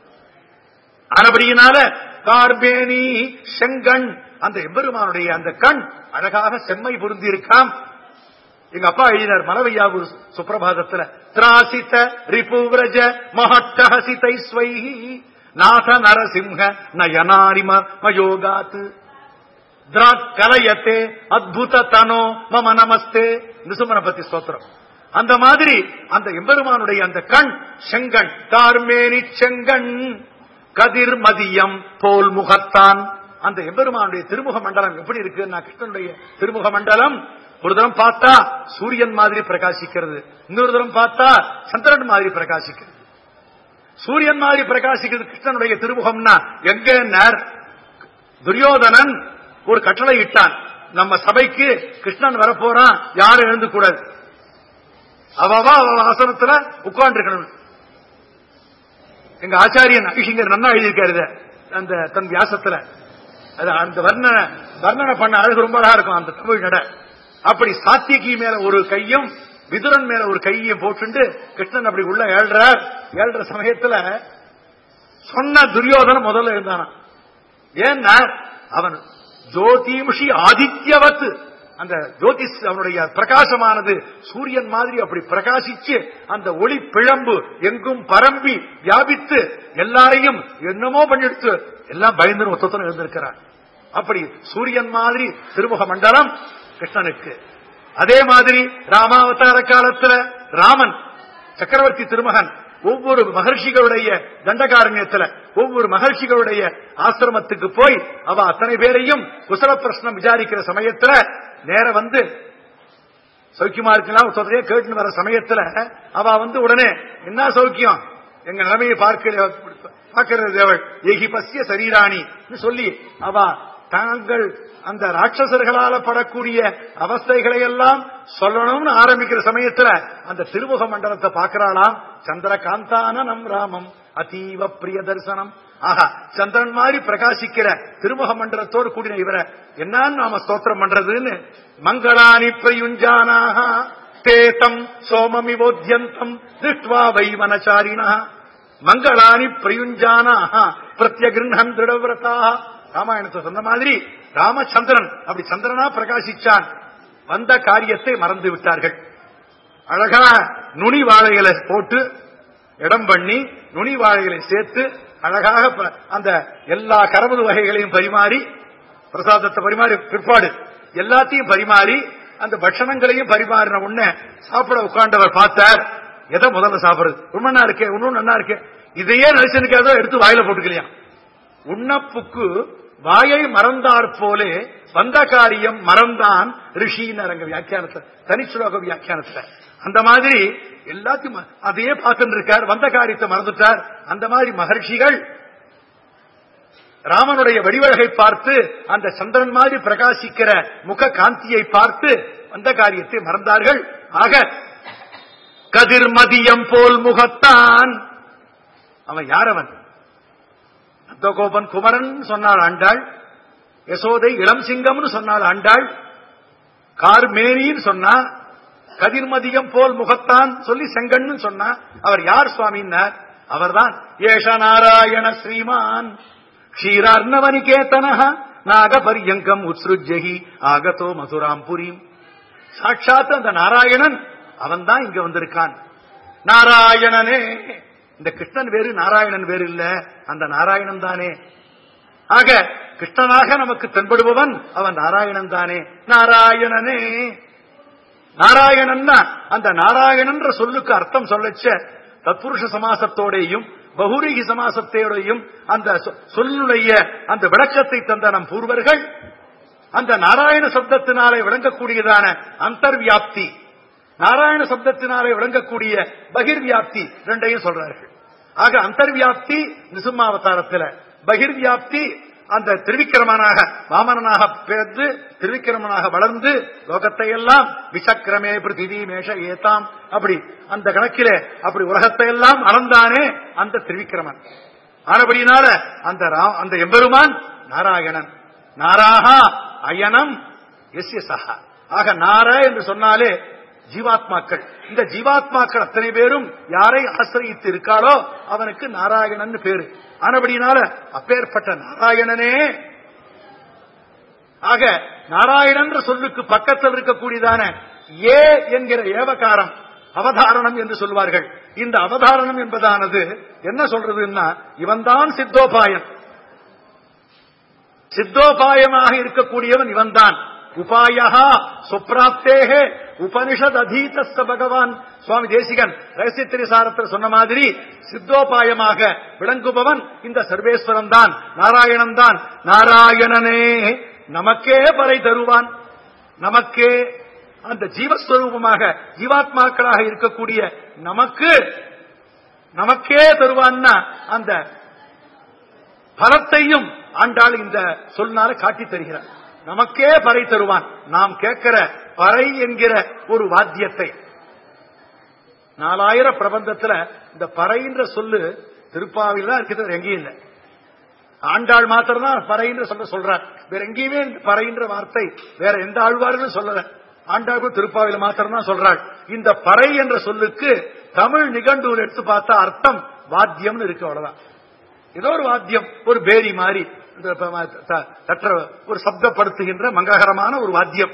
ஆனபடியினால கார்பேனி செங்கண் அந்த எம்பெருமானுடைய அந்த கண் அழகாக செம்மை பொருந்தி இருக்காம் எங்க அப்பா எழுதினார் மலவையாவூர் சுப்பிரபாதத்துல திராசித்த ரிபுவிரஜ மகட்டஹசிதை ஸ்வைஹி நாத நரசிம்ஹ நயனாரிம மயோகாத் திராட் கலயத்தே அத்புத தனோ மம நமஸ்தே நிசுமனபதி ஸ்தோத்திரம் அந்த மாதிரி அந்த எம்பெருமானுடைய அந்த கண் செங்கண் தார்மேனி செங்கண் கதிர் மதியம் போல் முகத்தான் அந்த எம்பெருமானுடைய திருமுக மண்டலம் எப்படி இருக்கு நான் கிருஷ்ணனுடைய திருமுக மண்டலம் ஒரு தரம் பார்த்தா சூரியன் மாதிரி பிரகாசிக்கிறது இன்னொரு தரம் பார்த்தா சந்திரன் மாதிரி பிரகாசிக்கிறது சூரியன் மாதிரி பிரகாசிக்கிறது கிருஷ்ணனுடைய திருமுகம்னா எங்க நேர் துரியோதனன் ஒரு கட்டளை இட்டான் நம்ம சபைக்கு கிருஷ்ணன் வரப்போறான் யாரும் எழுந்து கூடாது அவவா அவ ஆசனத்துல உட்கார்ந்து எங்க ஆச்சாரியன் ஐஷிங்கர் நன்னா எழுதியிருக்காரு இத. அந்த தன் வியாசத்துல அது அந்த வர்ணனை வர்ணனை பண்ண அழகு ரொம்ப அழகா இருக்கும் அந்த தமிழ் நட அப்படி சாத்தியகி மேல ஒரு கையும் விதுரன் மேல ஒரு கையையும் போட்டுண்டு கிருஷ்ணன் அப்படி உள்ள ஏழ்றார் ஏழ்ற சமயத்துல சொன்ன துரியோதன முதல்ல இருந்தானா ஏன்னா அவன் ஜோதிமுஷி ஆதித்யவத் அந்த ஜோதிஷ் அவனுடைய பிரகாசமானது சூரியன் மாதிரி அப்படி பிரகாசிச்சு அந்த ஒளி பிழம்பு எங்கும் பரம்பி வியாபித்து எல்லாரையும் என்னமோ பண்ணிடுத்து எல்லாம் பயந்து ஒத்தத்தனம் இருந்திருக்கிறார் அப்படி சூரியன் மாதிரி திருமுக மண்டலம் கிருஷ்ணனுக்கு அதே மாதிரி ராமாவதார காலத்துல ராமன் சக்கரவர்த்தி திருமகன் ஒவ்வொரு மகர்ஷிகளுடைய தண்டகாரண்யத்துல ஒவ்வொரு மகர்ஷிகளுடைய ஆசிரமத்துக்கு போய் அவ அத்தனை பேரையும் குசல பிரश्னம் விசாரிக்கிற சமயத்துல நேர வந்து சௌக்கியமா இருக்கலாம் சொல்றதே கேட்டு வர சமயத்துல அவ வந்து உடனே என்ன சௌக்கியம் எங்க நிலைமையை பார்க்கிற பார்க்கிறது தேவள் ஏகி பசிய சரீராணி சொல்லி அவ தாங்கள் அந்த ராட்சசர்களால படக்கூடிய அவஸ்தைகளை எல்லாம் சொல்லணும்னு ஆரம்பிக்கிற சமயத்துல அந்த திருமுக மண்டலத்தை பார்க்கிறாளாம் சந்திரகாந்தான நம் ராமம் அதீவ பிரிய தரிசனம் ஆஹா சந்திரன் மாதிரி பிரகாசிக்கிற திருமுக மண்டலத்தோடு கூடின இவரை என்னன்னு நாம ஸ்தோத்திரம் பண்றதுன்னு மங்களானி பிரயுஞ்சானாக தேதம் சோமமிவோத்யந்தம் திருஷ்டுவா வைவனச்சாரிணா மங்களானி பிரயுஞ்சானாக பிரத்யகிருஹன் திருடவிரதாக ராமாயணத்தை சொன்ன மாதிரி ராமச்சந்திரன் அப்படி சந்திரனா பிரகாசிச்சான் வந்த காரியத்தை மறந்து விட்டார்கள் அழகா நுனி வாழைகளை போட்டு இடம் பண்ணி நுனி வாழைகளை சேர்த்து அழகாக ப- அந்த எல்லா கரவது வகைகளையும் பரிமாறி பிரசாதத்தை பரிமாறி பிற்பாடு எல்லாத்தையும் பரிமாறி அந்த பட்சணங்களையும் பரிமாறின உடனே சாப்பிட உட்கார்ந்தவர் பார்த்தார் எதை முதல்ல சாப்பிடுறது ரொம்ப நல்லா இருக்கே இன்னும் நல்லா இருக்கே இதையே நினைச்சனுக்காக எடுத்து வாயில போட்டுக்கலையா உண்ணப்புக்கு வாயை மறந்தார் போலே வந்த காரியம் மறந்தான் ரிஷின்னு அரங்க வியாக்கியானத்தை தனிச்சுலோக வியாக்கியானத்துல அந்த மாதிரி எல்லாத்தையும் ம- அதையே பார்த்துட்டு இருக்கார் வந்த காரியத்தை மறந்துட்டார் அந்த மாதிரி மகர்ஷிகள் ராமனுடைய வடிவழகை பார்த்து அந்த சந்திரன் மாதிரி பிரகாசிக்கிற முக காந்தியை பார்த்து வந்த காரியத்தை மறந்தார்கள் ஆக கதிர்மதியம் போல் முகத்தான் அவன் யார் அவன் நந்தகோபன் குமரன் சொன்னாள் ஆண்டாள் யசோதை இளம் சிங்கம்னு சொன்னாள் ஆண்டாள் கார்மேனின்னு சொன்னா கதிர்மதியம் போல் முகத்தான் சொல்லி செங்கன்னு சொன்னா அவர் யார் சுவாமின்னார் அவர்தான் ஏஷ நாராயண ஸ்ரீமான் க்ஷீரார்ணவனிகேதன நாகபரியங்கம் உத்ஸ்ருஜ்யகி ஆகதோ மதுராம் புரீம் சாட்சாத் அந்த நாராயணன் அவன் தான் இங்க வந்திருக்கான் நாராயணனே இந்த கிருஷ்ணன் வேறு நாராயணன் வேறு இல்ல அந்த நாராயணன் தானே ஆக கிருஷ்ணனாக நமக்கு தென்படுபவன் அவன் நாராயணன் தானே நாராயணனே நாராயணன் அந்த நாராயணன்ற சொல்லுக்கு அர்த்தம் சொல்லச்ச தத்புருஷ சமாசத்தோடையும் பகுரீகி சமாசத்தோடையும் அந்த சொ- சொல்லுடைய அந்த விளக்கத்தை தந்த நம் பூர்வர்கள் அந்த நாராயண சப்தத்தினாலே விளங்கக்கூடியதான அந்தர்வியாப்தி நாராயண சப்தத்தினாலே விளங்கக்கூடிய பகிர்வியாப்தி ரெண்டையும் சொல்றார்கள் ஆக அந்தர்வியாப்தி நிசும்மாவதாரத்தில் பகிர்வியாப்தி அந்த திருவிக்கிரமனாக வாமனனாக பிறந்து திருவிக்கிரமனாக வளர்ந்து லோகத்தை எல்லாம் விசக்கிரமே பிருத்திவி மேஷ ஏதாம் அப்படி அந்த கணக்கிலே அப்படி உலகத்தை எல்லாம் அளந்தானே அந்த திருவிக்கிரமன் ஆனபடினால அந்த ரா- அந்த எம்பெருமான் நாராயணன் நாராகா அயனம் எஸ்ய சஹா ஆக நார என்று சொன்னாலே ஜீவாத்மாக்கள் இந்த ஜீவாத்மாக்கள் அத்தனை பேரும் யாரை ஆசிரியத்து இருக்காளோ அவனுக்கு நாராயணன் பேரு ஆனபடினால அப்பேற்பட்ட நாராயணனே ஆக நாராயணன்ற சொல்லுக்கு பக்கத்தில் இருக்கக்கூடியதான ஏ என்கிற ஏவகாரம் அவதாரணம் என்று சொல்வார்கள் இந்த அவதாரணம் என்பதானது என்ன சொல்றதுன்னா இவன்தான் சித்தோபாயன் சித்தோபாயமாக இருக்கக்கூடியவன் இவன்தான் உபாயா சுப்ராப்தேகே உபனிஷத் அதீதஸ்த பகவான் சுவாமி தேசிகன் ரகசியத்திரி சாரத்தில் சொன்ன மாதிரி சித்தோபாயமாக விளங்குபவன் இந்த சர்வேஸ்வரன் தான் நாராயணன் தான் நாராயணனே நமக்கே பறை தருவான் நமக்கே அந்த ஜீவஸ்வரூபமாக ஜீவாத்மாக்களாக இருக்கக்கூடிய நமக்கு நமக்கே தருவான்னா அந்த பலத்தையும் ஆண்டாள் இந்த சொன்னால காட்டி தருகிறார் நமக்கே பறை தருவான் நாம் கேட்கிற பறை என்கிற ஒரு வாத்தியத்தை நாலாயிர பிரபந்தத்துல இந்த பறைன்ற சொல்லு திருப்பாவில் தான் இருக்கிறது எங்கேயும் இல்லை ஆண்டாள் மாத்திரம் தான் பறைன்ற சொல்ல சொல்றார் வேற எங்கேயுமே இந்த பறைன்ற வார்த்தை வேற எந்த ஆழ்வார்களும் சொல்லல ஆண்டாளுக்கும் திருப்பாவில மாத்திரம் தான் சொல்றாள் இந்த பறை என்ற சொல்லுக்கு தமிழ் நிகண்டூர் எடுத்து பார்த்தா அர்த்தம் வாத்தியம்னு இருக்கு அவ்வளவுதான் ஏதோ ஒரு வாத்தியம் ஒரு பேரி மாதிரி இந்த ப- ம- த- தற்ற ஒரு சப்தப்படுத்துகின்ற மங்களகரமான ஒரு வாத்தியம்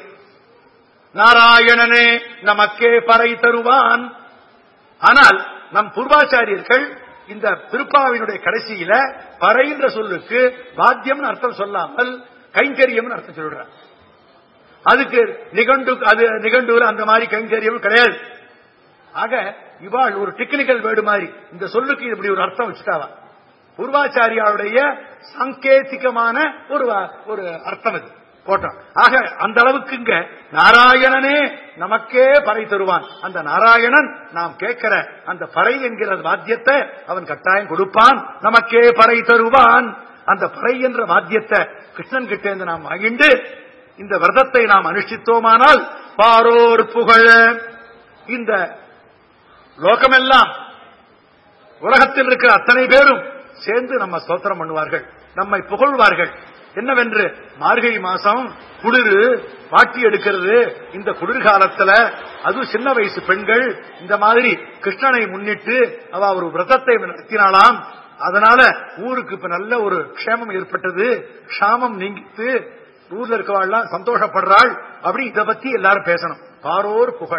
நாராயணனே நமக்கே பறை தருவான் ஆனால் நம் பூர்வாச்சாரியர்கள் இந்த திருப்பாவினுடைய கடைசியில பறைன்ற சொல்லுக்கு வாத்தியம்னு அர்த்தம் சொல்லாமல் கைங்கரியம்னு அர்த்தம் சொல்றார் அதுக்கு நிகண்டு அது நிகண்டூர் அந்த மாதிரி கைங்கரியம் கிடையாது ஆக இவாள் ஒரு டெக்னிக்கல் வேர்டு மாதிரி இந்த சொல்லுக்கு இப்படி ஒரு அர்த்தம் வச்சுட்டாவா பூர்வாச்சாரியாருடைய சாங்கேதிகமான ஒரு வ- ஒரு அர்த்தம் இது போட்டோம் ஆக அந்த அளவுக்கு இங்க நாராயணனே நமக்கே பறை தருவான் அந்த நாராயணன் நாம் கேட்கிற அந்த பறை என்கிற வாத்தியத்தை அவன் கட்டாயம் கொடுப்பான் நமக்கே பறை தருவான் அந்த பறை என்ற வாத்தியத்தை கிருஷ்ணன் கிட்ட இருந்து நாம் வாங்கிண்டு இந்த விரதத்தை நாம் அனுஷ்டித்தோமானால் பாரோர் புகழ இந்த லோகமெல்லாம் உலகத்தில் இருக்கிற அத்தனை பேரும் சேர்ந்து நம்ம ஸ்தோத்திரம் பண்ணுவார்கள் நம்மை புகழ்வார்கள் என்னவென்று மார்கழி மாசம் குளிர் பாட்டி எடுக்கிறது இந்த குளிர்காலத்துல அது சின்ன வயசு பெண்கள் இந்த மாதிரி கிருஷ்ணனை முன்னிட்டு அவ ஒரு விரதத்தை நடத்தினாலாம் அதனால ஊருக்கு இப்ப நல்ல ஒரு க்ஷேமம் ஏற்பட்டது க்ஷாமம் நீங்கித்து ஊர்ல இருக்கவாள்லாம் சந்தோஷப்படுறாள் அப்படி இதை பத்தி எல்லாரும் பேசணும் பாரோர் புகழ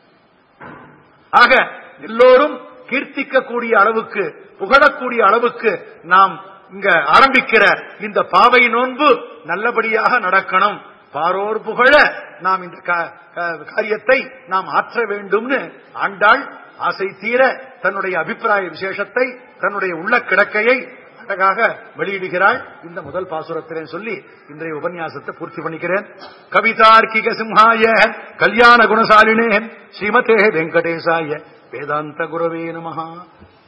ஆக எல்லோரும் கீர்த்திக்கக்கூடிய அளவுக்கு புகழக்கூடிய அளவுக்கு நாம் இங்க ஆரம்பிக்கிற இந்த பாவை நோன்பு நல்லபடியாக நடக்கணும் பாரோர் புகழ நாம் இந்த கா- கா- காரியத்தை நாம் ஆற்ற வேண்டும்னு ஆண்டாள் ஆசை தீர தன்னுடைய அபிப்பிராய விசேஷத்தை தன்னுடைய உள்ள கிடக்கையை அழகாக வெளியிடுகிறாள் இந்த முதல் பாசுரத்திலே சொல்லி இன்றைய உபன்யாசத்தை பூர்த்தி பண்ணிக்கிறேன் கவிதார்க்கிக சிம்ஹாய கல்யாண குணசாலினே ஸ்ரீமதே வெங்கடேசாய வேதாந்த குரவே நமஹா